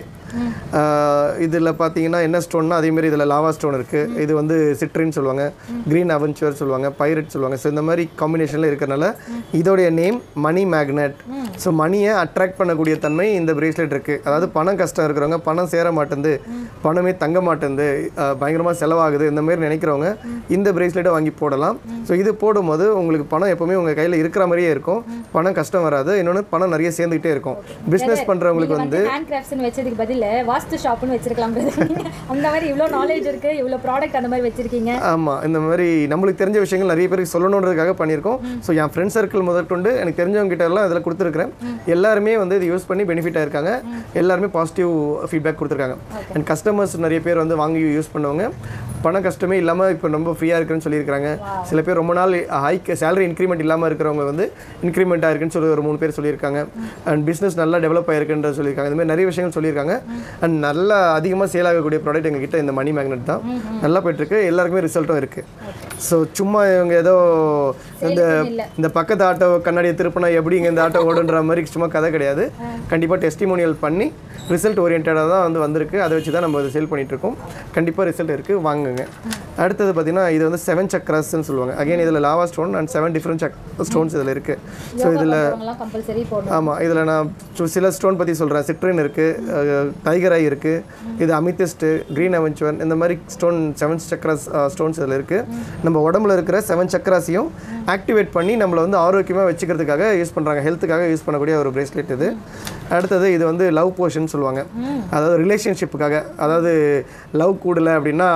இதில் பார்த்தீங்கன்னா என்ன ஸ்டோன்னா அதேமாரி இதில் லாவா ஸ்டோன் இருக்குது இது வந்து சிட்ரின்னு சொல்லுவாங்க க்ரீன் அவென்ச்சர் சொல்லுவாங்க பைரட் சொல்லுவாங்க ஸோ இந்த மாதிரி காம்பினேஷனில் இருக்கிறனால இதோடைய நேம் மணி மேக்னெட் ஸோ மணியை அட்ராக்ட் பண்ணக்கூடிய தன்மை இந்த பிரேஸ்லெட் இருக்குது அதாவது பணம் கஷ்டம் இருக்கிறவங்க பணம் சேர மாட்டேங்குது பணமே தங்க மாட்டேங்குது பயங்கரமாக செலவாகுது இந்த மாதிரி நினைக்கிறவங்க இந்த பிரேஸ்லெட்டை வாங்கி போடலாம் ஸோ இது போடும்போது உங்களுக்கு பணம் எப்போவுமே உங்கள் கையில் இருக்கிற மாதிரியே இருக்கும் பணம் கஷ்டம் வராது இன்னொன்று பணம் நிறைய சேர்ந்துக்கிட்டே இருக்கும் பிஸ்னஸ் பண்ணுறவங்களுக்கு வந்து ஹேண்ட் கிராஃப்ட்ஸ்னு வச்சதுக்கு பதில் வாஸ்து ஷாப்னு வச்சிருக்கலாம் brother. அந்த மாதிரி இவ்வளோ நாலேஜ் இருக்கு இவ்வளோ ப்ராடக்ட் அந்த மாதிரி வச்சிருக்கீங்க ஆமாம் இந்த மாதிரி நம்மளுக்கு தெரிஞ்ச விஷயங்கள் நிறைய பேருக்கு சொல்லணுன்றதுக்காக பண்ணியிருக்கோம் ஸோ என் ஃப்ரெண்ட் சர்க்கிள் முதற்கொண்டு எனக்கு தெரிஞ்சவங்க கிட்ட எல்லாம் இதில் கொடுத்துருக்கிறேன் எல்லாருமே வந்து இது யூஸ் பண்ணி பெனிஃபிட் ஆயிருக்காங்க எல்லாருமே பாசிட்டிவ் ஃபீட்பேக் கொடுத்துருக்காங்க அண்ட் கஸ்டமர்ஸ் நிறைய பேர் வந்து வாங்கி யூஸ் பண்ணவங்க பண கஷ்டமே இல்லாமல் இப்போ ரொம்ப ஃப்ரீயாக இருக்குன்னு சொல்லியிருக்காங்க சில பேர் ரொம்ப நாள் ஹை சேலரி இன்க்ரிமெண்ட் இல்லாமல் இருக்கிறவங்க வந்து இன்க்ரிமெண்ட் ஆயிருக்குன்னு சொல்லி ஒரு மூணு பேர் சொல்லியிருக்காங்க அண்ட் பிஸ்னஸ் நல்லா டெவலப் ஆயிருக்குன்ற சொல்லியிருக்காங்க இந்த மாதிரி நிறைய விஷயங்கள் சொல்லியிருக்காங்க அண்ட் நல்லா அதிகமாக சேல் ஆகக்கூடிய ப்ராடக்ட் எங்ககிட்ட இந்த மணி மேக்னெட் தான் நல்லா போயிட்டுருக்கு எல்லாருக்குமே ரிசல்ட்டும் இருக்குது ஸோ சும்மா இவங்க ஏதோ இந்த இந்த பக்கத்து ஆட்டோ கண்ணாடியை திருப்பினா எப்படி இங்கே இந்த ஆட்டோ ஓடுன்ற மாதிரி சும்மா கதை கிடையாது கண்டிப்பாக டெஸ்டிமோனியல் பண்ணி ரிசல்ட் ஓரியன்டாக தான் வந்து வந்திருக்கு அதை வச்சு தான் நம்ம அதை சேல் பண்ணிகிட்ருக்கோம் கண்டிப்பாக ரிசல்ட் இருக்குது வாங்குங்க அடுத்தது பார்த்தீங்கன்னா இது வந்து செவன் சக்ராஸ்ன்னு சொல்லுவாங்க அகைன் இதில் lava stone and seven different சக் ஸ்டோன்ஸ் இதில் இருக்குது ஸோ இதில் கம்பல்சரி போடணும் ஆமாம் இதில் நான் சு- சில ஸ்டோன் பற்றி சொல்கிறேன் சிட்ரின் இருக்குது டைகர் ஐ இருக்குது இது அமித்திஸ்ட்டு க்ரீன் அவென்ச்சுவன் இந்த மாதிரி ஸ்டோன் செவன் சக்ராஸ் ஸ்டோன்ஸ் இதில் இருக்குது நம்ம உடம்புல இருக்கிற செவன் சக்ராஸையும் ஆக்டிவேட் பண்ணி நம்மளை வந்து ஆரோக்கியமாக வச்சுக்கிறதுக்காக யூஸ் பண்ணுறாங்க ஹெல்த்துக்காக யூஸ் பண்ணக்கூடிய ஒரு பிரேஸ்லெட் இது அடுத்தது இது வந்து லவ் போர்ஷன் சொல்லுவாங்க அதாவது ரிலேஷன்ஷிப்புக்காக அதாவது லவ் கூடல அப்படின்னா அதுக்கு நீங்கள்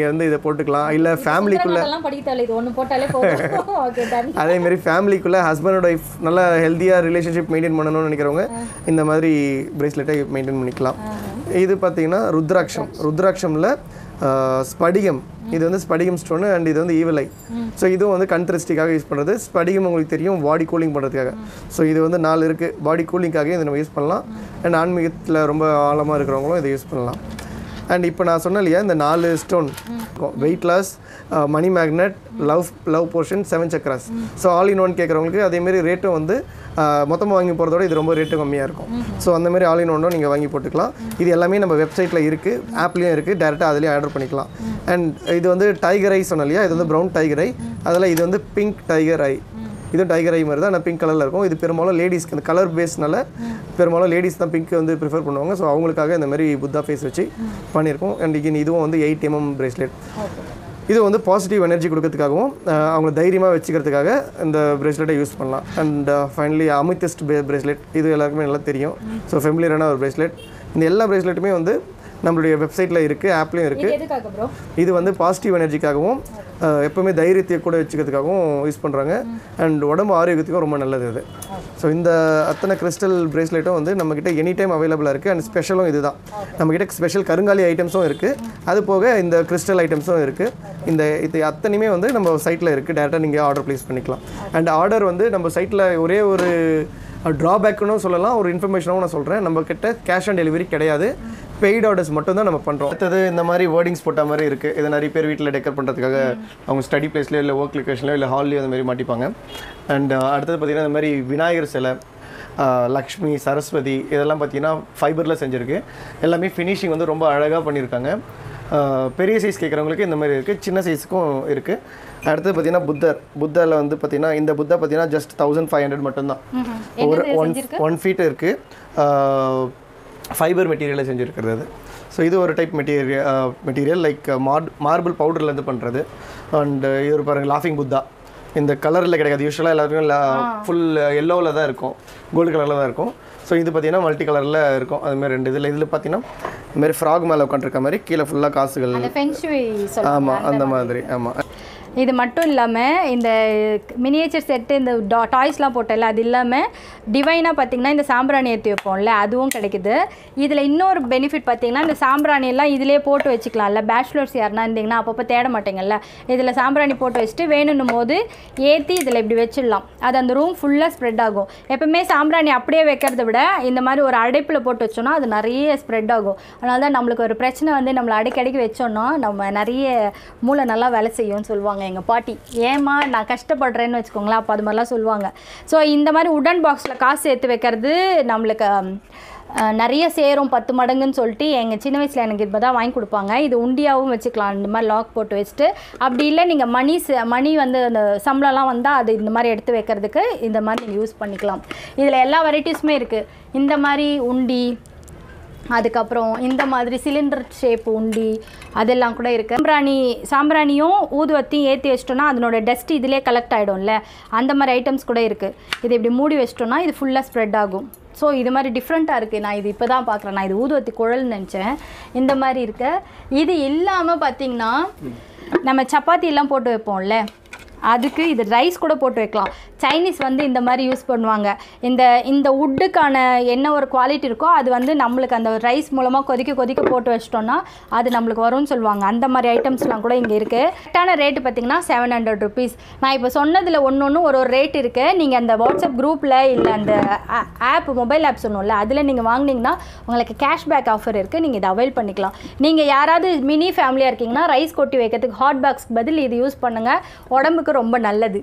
நீங்கள் வந்து இதை போட்டுக்கலாம் இல்லை ஃபேமிலிக்குள்ளே அதெல்லாம் படிக்க தேவையில்ல இது ஒன்று போட்டாலே போதும் ஓகே டன் அதேமாரி ஃபேமிலிக்குள்ளே ஹஸ்பண்ட் ஒய்ஃப் நல்லா ஹெல்த்தியாக ரிலேஷன்ஷிப் மெயின்டைன் பண்ணணும்னு நினைக்கிறவங்க இந்த மாதிரி பிரேஸ்லெட்டை மெயின்டைன் பண்ணிக்கலாம் இது பார்த்தீங்கன்னா ருத்ராட்சம் ருத்ராட்சமில் ஸ்படிகம் இது வந்து ஸ்படிகம் ஸ்டோனு அண்ட் இது வந்து ஈவலை ஸோ இதுவும் வந்து கண் திருஷ்டிக்காக யூஸ் பண்ணுறது ஸ்படிகம் உங்களுக்கு தெரியும் பாடி கூலிங் பண்ணுறதுக்காக ஸோ இது வந்து நாலு இருக்குது பாடி கூலிங்காக இதை நம்ம யூஸ் பண்ணலாம் அண்ட் ஆன்மீகத்தில் ரொம்ப ஆழமாக இருக்கிறவங்களும் இதை யூஸ் பண்ணலாம் அண்ட் இப்போ நான் சொன்னேன் இல்லையா இந்த நாலு stone weight loss money magnet love love potion seven chakras so all in one கேட்குறவங்களுக்கு அதேமாரி ரேட்டும் வந்து மொத்தமாக வாங்கி போகிறதோட இது ரொம்ப ரேட்டு கம்மியாக இருக்கும் ஸோ அந்த மாதிரி ஆல் இன் ஒன்றும் நீங்கள் வாங்கி போட்டுக்கலாம் இது எல்லாமே நம்ம வெப்சைட்டில் இருக்குது ஆப்லேயும் இருக்குது டேரெக்டாக அதுலேயும் ஆர்டர் பண்ணிக்கலாம் அண்ட் இது வந்து டைகர் ஐ சொன்னேன் இல்லையா இது வந்து ப்ரௌன் டைகர் ஐ அதில் இது வந்து பிங்க் டைகர் ஐ இதுவும் டைகர் ஐ மாதிரி தான் ஆனால் பிங்க் கலரில் இருக்கும் இது பெரும்பாலும் லேடிஸ்க்கு இந்த கலர் பேஸ்னால பெரும்பாலும் லேடிஸ் தான் பிங்க் வந்து ப்ரிஃபர் பண்ணுவாங்க ஸோ அவங்களுக்காக இந்த மாதிரி புத்தா ஃபேஸ் வச்சு பண்ணியிருக்கோம் அண்ட் இகின் இதுவும் வந்து எயிட் எம்எம் பிரேஸ்லெட் இது வந்து பாசிட்டிவ் எனர்ஜி கொடுக்கறதுக்காகவும் அஹ், அவங்கள தைரியமாக வச்சுக்கிறதுக்காக இந்த பிரேஸ்லெட்டை யூஸ் பண்ணலாம் அண்ட் ஃபைனலி அமித்திஸ்ட் பிரேஸ்லெட் இது எல்லாருக்குமே நல்லா தெரியும் ஸோ ஃபெமிலியரான ஒரு பிரேஸ்லெட் இந்த எல்லா பிரேஸ்லெட்டுமே வந்து நம்மளுடைய வெப்சைட்டில் இருக்குது ஆப்லேயும் இருக்குது இது எதுக்காக ப்ரோ இது வந்து பாசிட்டிவ் எனர்ஜிக்காகவும் அஹ், எப்பவுமே தைரியத்தை கூட வச்சுக்கிறதுக்காகவும் யூஸ் பண்ணுறாங்க அண்ட் உடம்பு ஆரோக்கியத்துக்கும் ரொம்ப நல்லது இது ஸோ இந்த அத்தனை கிறிஸ்டல் பிரேஸ்லெட்டும் வந்து நம்மக்கிட்ட எனி டைம் அவைலபிளாக இருக்குது அண்ட் ஸ்பெஷலும் இதுதான் நம்மக்கிட்ட ஸ்பெஷல் கருங்காலி ஐட்டம்ஸும் இருக்குது அது போக இந்த கிறிஸ்டல் ஐட்டம்ஸும் இருக்குது இந்த இது அத்தனையுமே வந்து நம்ம சைட்டில் இருக்குது டேரெக்டாக நீங்கள் ஆர்டர் ப்ளேஸ் பண்ணிக்கலாம் அண்ட் ஆர்டர் வந்து நம்ம சைட்டில் ஒரே ஒரு ட்ராபேக்குன்னு சொல்லலாம் ஒரு இன்ஃபர்மேஷனாகவும் நான் சொல்கிறேன் நம்ம கிட்ட கேஷ் ஆன் டெலிவரி கிடையாது பெய்ட் ஆர்டர்ஸ் மட்டும் தான் நம்ம பண்ணுறோம் அடுத்தது இந்த மாதிரி வேர்டிங்ஸ் போட்ட மாதிரி இருக்குது இதை நிறைய பேர் வீட்டில் டெக்கர் பண்ணுறதுக்காக அவங்க ஸ்டடி பிளேஸ்லையோ இல்லை ஒர்க் லொக்கேஷன்லையோ இல்லை ஹால்லையோ அந்த மாதிரி மாட்டிப்பாங்க அண்ட் அடுத்தது பார்த்திங்கன்னா இந்த மாதிரி விநாயகர் சிலை ஆஹ், லக்ஷ்மி சரஸ்வதி இதெல்லாம் பார்த்தீங்கன்னா ஃபைபரில் செஞ்சுருக்கு எல்லாமே ஃபினிஷிங் வந்து ரொம்ப அழகாக பண்ணியிருக்காங்க ஆஹ், பெரிய சைஸ் கேட்குறவங்களுக்கு இந்த மாதிரி இருக்குது சின்ன சைஸுக்கும் இருக்குது அடுத்தது பார்த்தீங்கன்னா புத்தர் புத்தரில் வந்து பார்த்தீங்கன்னா இந்த புத்தா பார்த்தீங்கன்னா ஜஸ்ட் தௌசண்ட் ஃபைவ் ஹண்ட்ரட் மட்டும்தான் ஒரு ஒன் ஒன் ஃபீட் இருக்குது ஃபைபர் மெட்டீரியலில் செஞ்சுருக்கிறது அது ஸோ இது ஒரு type material material like mar marble பவுடர்லேருந்து பண்ணுறது அண்ட் இது ஒரு பாருங்கள் லாஃபிங் புத்தா இந்த கலரில் கிடைக்காது யூஸ்வலாக எல்லாருக்கும் ஃபுல் எல்லோவில் தான் இருக்கும் கோல்டு கலரில் தான் இருக்கும் ஸோ இது பார்த்தீங்கன்னா மல்டி கலரில் இருக்கும் அது மாதிரி ரெண்டு இதில் இதில் பார்த்தீங்கன்னா இந்த மாதிரி ஃப்ராக் மேலே உட்காந்துருக்க மாதிரி கீழே ஃபுல்லாக காசுகள் அந்த ஃபென்ஷுவை சொல்லுவாங்க ஆமாம் அந்த மாதிரி ஆமாம் இது மட்டும் இல்லாமல் இந்த மினியேச்சர் செட்டு இந்த டா டாய்ஸ்லாம் போட்டல அது இல்லாமல் டிவைனாக பார்த்தீங்கன்னா இந்த சாம்பிராணி ஏற்றி வைப்போம்ல அதுவும் கிடைக்குது இதில் இன்னொரு பெனிஃபிட் பார்த்தீங்கன்னா இந்த சாம்பிராணி எல்லாம் இதிலே போட்டு வச்சுக்கலாம்ல பேச்சுலர்ஸ் யாருனா இருந்தீங்கன்னா அப்பப்போ தேட மாட்டீங்கல்ல இதில் சாம்பிராணி போட்டு வச்சுட்டு வேணும்னும் போது ஏற்றி இதில் இப்படி வச்சிடலாம் அது அந்த ரூம் ஃபுல்லாக ஸ்ப்ரெட் ஆகும் எப்பவுமே சாம்பிராணி அப்படியே வைக்கிறத விட இந்த மாதிரி ஒரு அடைப்பில் போட்டு வச்சோன்னா அது நிறைய ஸ்ப்ரெட் ஆகும் அதனால தான் நம்மளுக்கு ஒரு பிரச்சனை வந்து நம்மளை அடிக்கடிக்கு வச்சோன்னா நம்ம நிறைய மூளை நல்லா வேலை செய்யும்னு சொல்லுவாங்க எங்கள் பாட்டி ஏமா நான் கஷ்டப்படுறேன்னு வச்சுக்கோங்களேன் அப்போ அது மாதிரிலாம் சொல்லுவாங்க ஸோ இந்த மாதிரி உடன் பாக்ஸில் காசு சேர்த்து வைக்கிறது நம்மளுக்கு அஹ், நிறைய சேரும் பத்து மடங்குன்னு சொல்லிட்டு எங்கள் சின்ன வயசில் எனக்கு இப்போ தான் வாங்கி கொடுப்பாங்க இது உண்டியாவும் வச்சுக்கலாம் இந்த மாதிரி லாக் போட்டு வச்சுட்டு அப்படி இல்லை நீங்கள் மணி ச- மணி வந்து அந்த சம்பளம்லாம் வந்தால் அது இந்த மாதிரி எடுத்து வைக்கிறதுக்கு இந்த மாதிரி நீங்கள் யூஸ் பண்ணிக்கலாம் இதில் எல்லா வெரைட்டிஸுமே இருக்குது இந்த மாதிரி உண்டி அதுக்கப்புறம் இந்த மாதிரி சிலிண்டர் ஷேப் உண்டி அதெல்லாம் கூட இருக்குது சாம்பிராணி சாம்பிராணியும் ஊதுவத்தியும் ஏற்றி வச்சிட்டோன்னா அதனோட டஸ்ட் இதிலே கலெக்ட் ஆகிடும்ல அந்த மாதிரி ஐட்டம்ஸ் கூட இருக்குது இது இப்படி மூடி வச்சிட்டோன்னா இது ஃபுல்லாக ஸ்ப்ரெட் ஆகும் ஸோ இது மாதிரி டிஃப்ரெண்ட்டாக இருக்குது நான் இது இப்போ தான் பார்க்குறேன் நான் இது ஊதுவத்தி குழல்னு நினச்சேன் இந்த மாதிரி இருக்கு இது இல்லாமல் பார்த்தீங்கன்னா நம்ம சப்பாத்தி எல்லாம் போட்டு வைப்போம்ல அதுக்கு இது ரைஸ் கூட போட்டு வைக்கலாம் சைனீஸ் வந்து இந்த மாதிரி யூஸ் பண்ணுவாங்க இந்த இந்த உட்டுக்கான என்ன ஒரு குவாலிட்டி இருக்கோ அது வந்து நம்மளுக்கு அந்த ரைஸ் மூலமாக கொதிக்க கொதிக்க போட்டு வச்சிட்டோம்னா அது நம்மளுக்கு வரும்னு சொல்லுவாங்க அந்த மாதிரி ஐட்டம்ஸ்லாம் கூட இங்கே இருக்குது கரெக்டான ரேட்டு பார்த்தீங்கன்னா செவன் ஹண்ட்ரட் ருபீஸ் நான் இப்போ சொன்னதில் ஒன்று ஒன்று ஒரு ஒரு ரேட் இருக்குது நீங்கள் அந்த வாட்ஸ்அப் குரூப்பில் இல்லை அந்த ஆப் மொபைல் ஆப் சொன்னோம்ல அதில் நீங்கள் வாங்குனீங்கன்னா உங்களுக்கு கேஷ்பேக் ஆஃபர் இருக்குது நீங்கள் இதை அவைல் பண்ணிக்கலாம் நீங்கள் யாராவது மினி ஃபேமிலியாக இருக்கீங்கன்னா ரைஸ் கொட்டி வைக்கிறதுக்கு ஹாட் பாக்ஸ்க்கு பதில் இது யூஸ் பண்ணுங்கள் உடம்புக்கு ரொம்ப நல்லது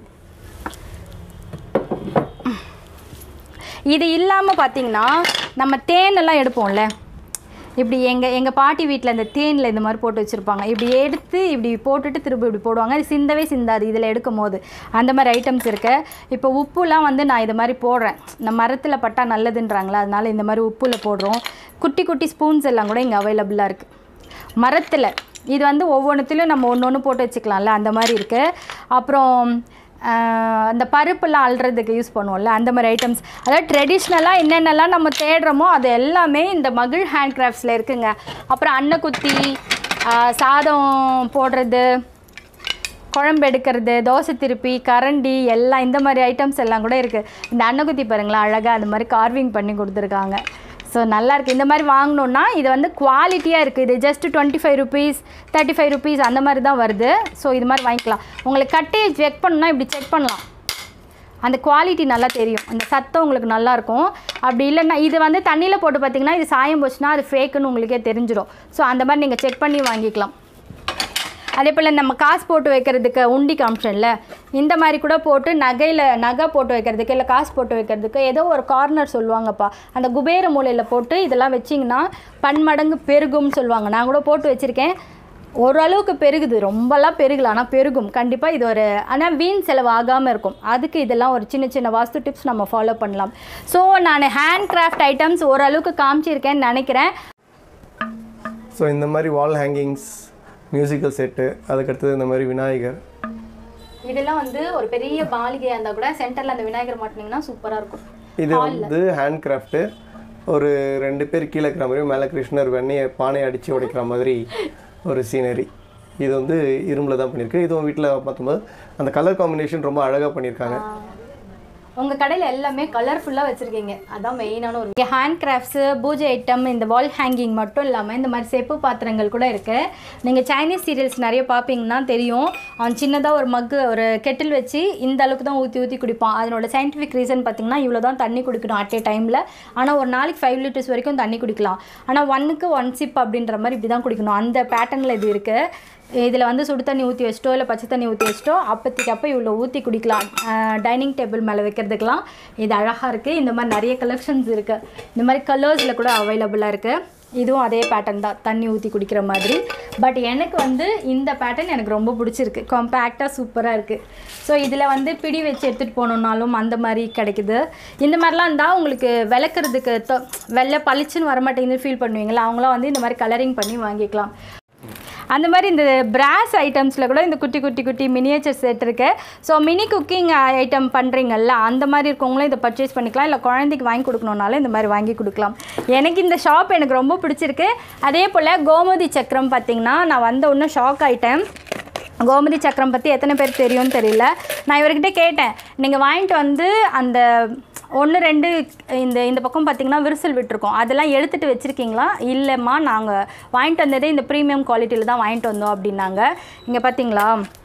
இது இல்லாமல் பார்த்தீங்கன்னா நம்ம தேனெல்லாம் எடுப்போம்ல இப்படி எங்கள் எங்கள் பாட்டி வீட்டில் இந்த தேனில் இந்த மாதிரி போட்டு வச்சுருப்பாங்க இப்படி எடுத்து இப்படி போட்டுட்டு திரும்ப இப்படி போடுவாங்க அது சிந்தவே சிந்தாது இதில் எடுக்கும் போது அந்த மாதிரி ஐட்டம்ஸ் இருக்கு இப்போ உப்புலாம் வந்து நான் இது மாதிரி போடுறேன் இந்த மரத்தில் பட்டா நல்லதுன்றாங்களா அதனால இந்த மாதிரி உப்புல போடுறோம் குட்டி குட்டி ஸ்பூன்ஸ் எல்லாம் கூட இங்கே அவைலபிளாக இருக்குது மரத்தில் இது வந்து ஒவ்வொன்றுத்துலையும் நம்ம ஒன்று ஒன்று போட்டு வச்சுக்கலாம்ல அந்த மாதிரி இருக்குது அப்புறம் ஆஹ், அந்த பருப்புலாம் அள்ளுறதுக்கு யூஸ் பண்ணுவோம்ல அந்த மாதிரி ஐட்டம்ஸ் அதாவது ட்ரெடிஷ்னலாக என்னென்னலாம் நம்ம தேடுறோமோ அது எல்லாமே இந்த மகிழ் ஹேண்ட் கிராஃப்ட்ஸில் இருக்குங்க அப்புறம் அன்னக்குத்தி ஆஹ் சாதம் போடுறது குழம்பு எடுக்கிறது தோசை திருப்பி கரண்டி எல்லாம் இந்த மாதிரி ஐட்டம்ஸ் எல்லாம் கூட இருக்குது இந்த அன்னக்குத்தி பாருங்களேன் அழகாக அந்த மாதிரி கார்விங் பண்ணி கொடுத்துருக்காங்க ஸோ நல்லா இருக்குது இந்த மாதிரி வாங்கினோன்னா இது வந்து குவாலிட்டியாக இருக்குது இது just twenty five rupees thirty five rupees அந்த மாதிரி தான் வருது ஸோ இது மாதிரி வாங்கிக்கலாம் உங்களுக்கு கட்டி செக் பண்ணணும்னா இப்படி செக் பண்ணலாம் அந்த குவாலிட்டி நல்லா தெரியும் அந்த சத்தம் உங்களுக்கு நல்லா இருக்கும் அப்படி இல்லைன்னா இது வந்து தண்ணியில் போட்டு பார்த்தீங்கன்னா இது சாயம் போச்சுன்னா அது ஃபேக்குன்னு உங்களுக்கே தெரிஞ்சிடும் ஸோ அந்த மாதிரி நீங்கள் செக் பண்ணி வாங்கிக்கலாம் அதே போல் நம்ம காசு போட்டு வைக்கிறதுக்கு உண்டி காமிச்சோம்ல இந்த மாதிரி கூட போட்டு நகையில் நகை போட்டு வைக்கிறதுக்கு இல்லை காசு போட்டு வைக்கிறதுக்கு ஏதோ ஒரு கார்னர் சொல்லுவாங்கப்பா அந்த குபேர மூலையில் போட்டு இதெல்லாம் வச்சிங்கன்னா பன்மடங்கு பெருகும்னு சொல்லுவாங்க நான் கூட போட்டு வச்சுருக்கேன் ஓரளவுக்கு பெருகுது ரொம்பலாம் பெருகல ஆனால் பெருகும் கண்டிப்பாக இது ஒரு ஆனால் வீண் செலவு ஆகாமல் இருக்கும் அதுக்கு இதெல்லாம் ஒரு சின்ன சின்ன வாஸ்து டிப்ஸ் நம்ம ஃபாலோ பண்ணலாம் ஸோ நான் ஹேண்ட் கிராஃப்ட் ஐட்டம்ஸ் ஓரளவுக்கு காமிச்சிருக்கேன்னு நினைக்கிறேன் ஸோ இந்த மாதிரி வால் ஹேங்கிங்ஸ் மியூசிக்கல் செட்டு அதுக்கடுத்தது இந்த மாதிரி விநாயகர் இதெல்லாம் வந்து ஒரு பெரிய மாளிகையாக இருந்தால் கூட சென்டரில் அந்த விநாயகர் மாட்டினீங்கன்னா சூப்பராக இருக்கும் இது வந்து ஹேண்ட் கிராஃப்ட்டு ஒரு ரெண்டு பேர் கீழே இருக்கிற மாதிரி மேலே கிருஷ்ணர் வெண்ணெயை பானையை அடித்து உடைக்கிற மாதிரி ஒரு சீனரி இது வந்து இரும்பில் தான் பண்ணியிருக்கு இதுவும் வீட்டில் பார்க்கும்போது அந்த கலர் காம்பினேஷன் ரொம்ப அழகாக பண்ணியிருக்காங்க உங்கள் கடையில் எல்லாமே கலர்ஃபுல்லாக வச்சுருக்கீங்க அதான் மெயினான ஒரு ஹேண்ட் கிராஃப்ட்ஸு பூஜை ஐட்டம் இந்த வால் ஹேங்கிங் மட்டும் இல்லாமல் இந்த மாதிரி செப்பு பாத்திரங்கள் கூட இருக்குது நீங்கள் சைனீஸ் சீரியல்ஸ் நிறைய பார்ப்பீங்கன்னா தெரியும் அவன் சின்னதாக ஒரு மக்கு ஒரு கெட்டில் வச்சு இந்த அளவுக்கு தான் ஊற்றி ஊற்றி குடிப்பான் அதனோட சயின்டிஃபிக் ரீசன் பார்த்தீங்கன்னா இவ்வளோ தான் தண்ணி குடிக்கணும் அட் ஏ டைமில் ஆனால் ஒரு நாளைக்கு ஃபைவ் லிட்டர்ஸ் வரைக்கும் தண்ணி குடிக்கலாம் ஆனால் ஒன்னுக்கு ஒன் சிப் அப்படின்ற மாதிரி இப்படி தான் குடிக்கணும் அந்த பேட்டர்னில் இது இருக்குது இதில் வந்து சுடு தண்ணி ஊற்றி வச்சிட்டோ இல்லை பச்சை தண்ணி ஊற்றி வச்சிட்டோ அப்போதைக்கு அப்போ இவ்வளோ ஊற்றி குடிக்கலாம் டைனிங் டேபிள் மேலே வைக்கிறதுக்கெலாம் இது அழகாக இருக்குது இந்த மாதிரி நிறைய கலெக்ஷன்ஸ் இருக்குது இந்த மாதிரி கலர்ஸில் கூட அவைலபிளாக இருக்குது இதுவும் அதே பேட்டர்ன் தான் தண்ணி ஊற்றி குடிக்கிற மாதிரி பட் எனக்கு வந்து இந்த பேட்டர்ன் எனக்கு ரொம்ப பிடிச்சிருக்கு காம்பேக்டாக சூப்பராக இருக்குது ஸோ இதில் வந்து பிடி வச்சு எடுத்துகிட்டு போகணுன்னாலும் அந்த மாதிரி கிடைக்குது இந்த மாதிரிலாம் இருந்தால் உங்களுக்கு விளக்குறதுக்கு தொ- வெள்ளை பளிச்சுன்னு வரமாட்டேங்குது ஃபீல் பண்ணுவீங்களா அவங்களாம் வந்து இந்த மாதிரி கலரிங் பண்ணி வாங்கிக்கலாம் அந்த மாதிரி இந்த பிராஸ் ஐட்டம்ஸில் கூட இந்த குட்டி குட்டி குட்டி மினியேச்சர் செட் இருக்கு ஸோ மினி குக்கிங் ஐட்டம் பண்ணுறீங்கல்ல அந்த மாதிரி இருக்கவங்களும் இதை பர்ச்சேஸ் பண்ணிக்கலாம் இல்லை குழந்தைக்கு வாங்கி கொடுக்கணுன்னாலும் இந்த மாதிரி வாங்கி கொடுக்கலாம் எனக்கு இந்த ஷாப் எனக்கு ரொம்ப பிடிச்சிருக்கு அதே போல் கோமதி சக்கரம் பார்த்தீங்கன்னா நான் வந்த உடனே ஷாக் ஆயிட்டேன் கோமதி சக்கரம் பற்றி எத்தனை பேர் தெரியும்னு தெரியல நான் இவர்கிட்ட கேட்டேன் நீங்கள் வாங்கிட்டு வந்து அந்த ஒன்று ரெண்டு இந்த இந்த பக்கம் பார்த்தீங்கன்னா விரிசல் விட்டுருக்கோம் அதெல்லாம் எடுத்துகிட்டு வச்சுருக்கீங்களா இல்லைம்மா நாங்கள் வாங்கிட்டு வந்ததே இந்த ப்ரீமியம் குவாலிட்டியில் தான் வாங்கிட்டு வந்தோம் அப்படின்னாங்க இங்கே பார்த்தீங்களா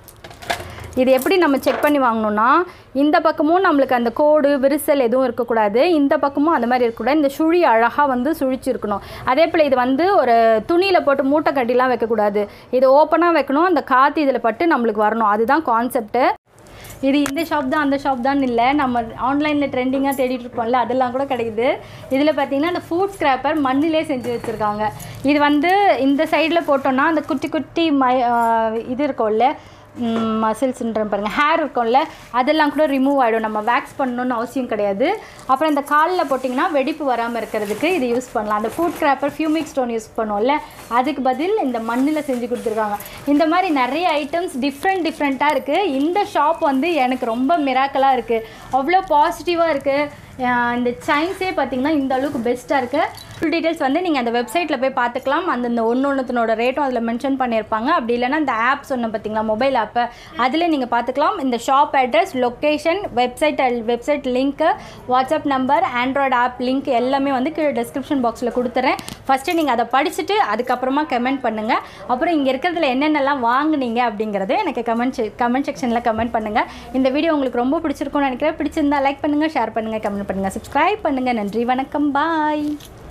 இது எப்படி நம்ம செக் பண்ணி வாங்கணும்னா இந்த பக்கமும் நம்மளுக்கு அந்த கோடு விரிசல் எதுவும் இருக்கக்கூடாது இந்த பக்கமும் அந்த மாதிரி இருக்கக்கூடாது இந்த சுழி அழகாக வந்து சுழிச்சிருக்கணும் அதே போல் இது வந்து ஒரு துணியில் போட்டு மூட்டை கட்டிலாம் வைக்கக்கூடாது இது ஓப்பனாக வைக்கணும் அந்த காற்று இதில் பட்டு நம்மளுக்கு வரணும் அதுதான் கான்செப்ட்டு இது இந்த ஷாப் தான் அந்த ஷாப் தான் இல்லை நம்ம ஆன்லைனில் ட்ரெண்டிங்காக தேடிட்டு இருப்போம்ல அதெல்லாம் கூட கிடைக்குது இதில் பார்த்தீங்கன்னா அந்த ஃபுட் ஸ்க்ராப்பர் மண்ணிலே செஞ்சு வச்சுருக்காங்க இது வந்து இந்த சைடில் போட்டோன்னா அந்த குட்டி குட்டி மை ஆஹ் இது இருக்கும்ல மசில்ஸ்ன்ற பாருங்க ஹேர் இருக்கும்ல அதெல்லாம் கூட ரிமூவ் ஆகிடும் நம்ம வேக்ஸ் பண்ணணும்னு அவசியம் கிடையாது அப்புறம் இந்த காலில் போட்டிங்கன்னா வெடிப்பு வராமல் இருக்கிறதுக்கு இது யூஸ் பண்ணலாம் அந்த ஃபுட் கிராப்பர் ஃபியூமிக் ஸ்டோன் யூஸ் பண்ணுவோம்ல அதுக்கு பதில் இந்த மண்ணில் செஞ்சு கொடுத்துருக்காங்க இந்த மாதிரி நிறைய ஐட்டம்ஸ் டிஃப்ரெண்ட் டிஃப்ரெண்ட்டாக இருக்குது இந்த ஷாப் வந்து எனக்கு ரொம்ப மிராக்கலாக இருக்குது அவ்வளோ பாசிட்டிவாக இருக்குது இந்த சைன்ஸே பார்த்தீங்கன்னா இந்த அளவுக்கு பெஸ்ட்டாக இருக்குது ஃபுல் டீட்டெயில்ஸ் வந்து நீங்கள் அந்த வெப்சைட்டில் போய் பார்த்துக்கலாம் அந்தந்த ஒன்று ஒன்றுத்தினோட ரேட்டும் அதில் மென்ஷன் பண்ணியிருப்பாங்க அப்படி இல்லைன்னா இந்த ஆப் சொன்ன பார்த்தீங்களா மொபைல் ஆப்பை அதில் நீங்கள் பார்த்துக்கலாம் இந்த shop address location website website link WhatsApp number android app link எல்லாமே வந்து கீழே டிஸ்கிரிப்ஷன் பாக்ஸில் கொடுத்துறேன் ஃபஸ்ட்டு நீங்கள் அதை படிச்சுட்டு அதுக்கப்புறமா கமெண்ட் பண்ணுங்கள் அப்புறம் இங்கே இருக்கிறதுல என்னென்னலாம் வாங்குனீங்க அப்படிங்கிறத எனக்கு கமெண்ட் கமெண்ட் செக்ஷனில் கமெண்ட் பண்ணுங்கள் இந்த வீடியோ உங்களுக்கு ரொம்ப பிடிச்சிருக்கும்னு நினைக்கிறேன் பிடிச்சிருந்தா லைக் பண்ணுங்கள் ஷேர் பண்ணுங்கள் கமெண்ட் பண்ணுங்கள் சப்ஸ்கிரைப் பண்ணுங்கள் நன்றி வணக்கம் பாய்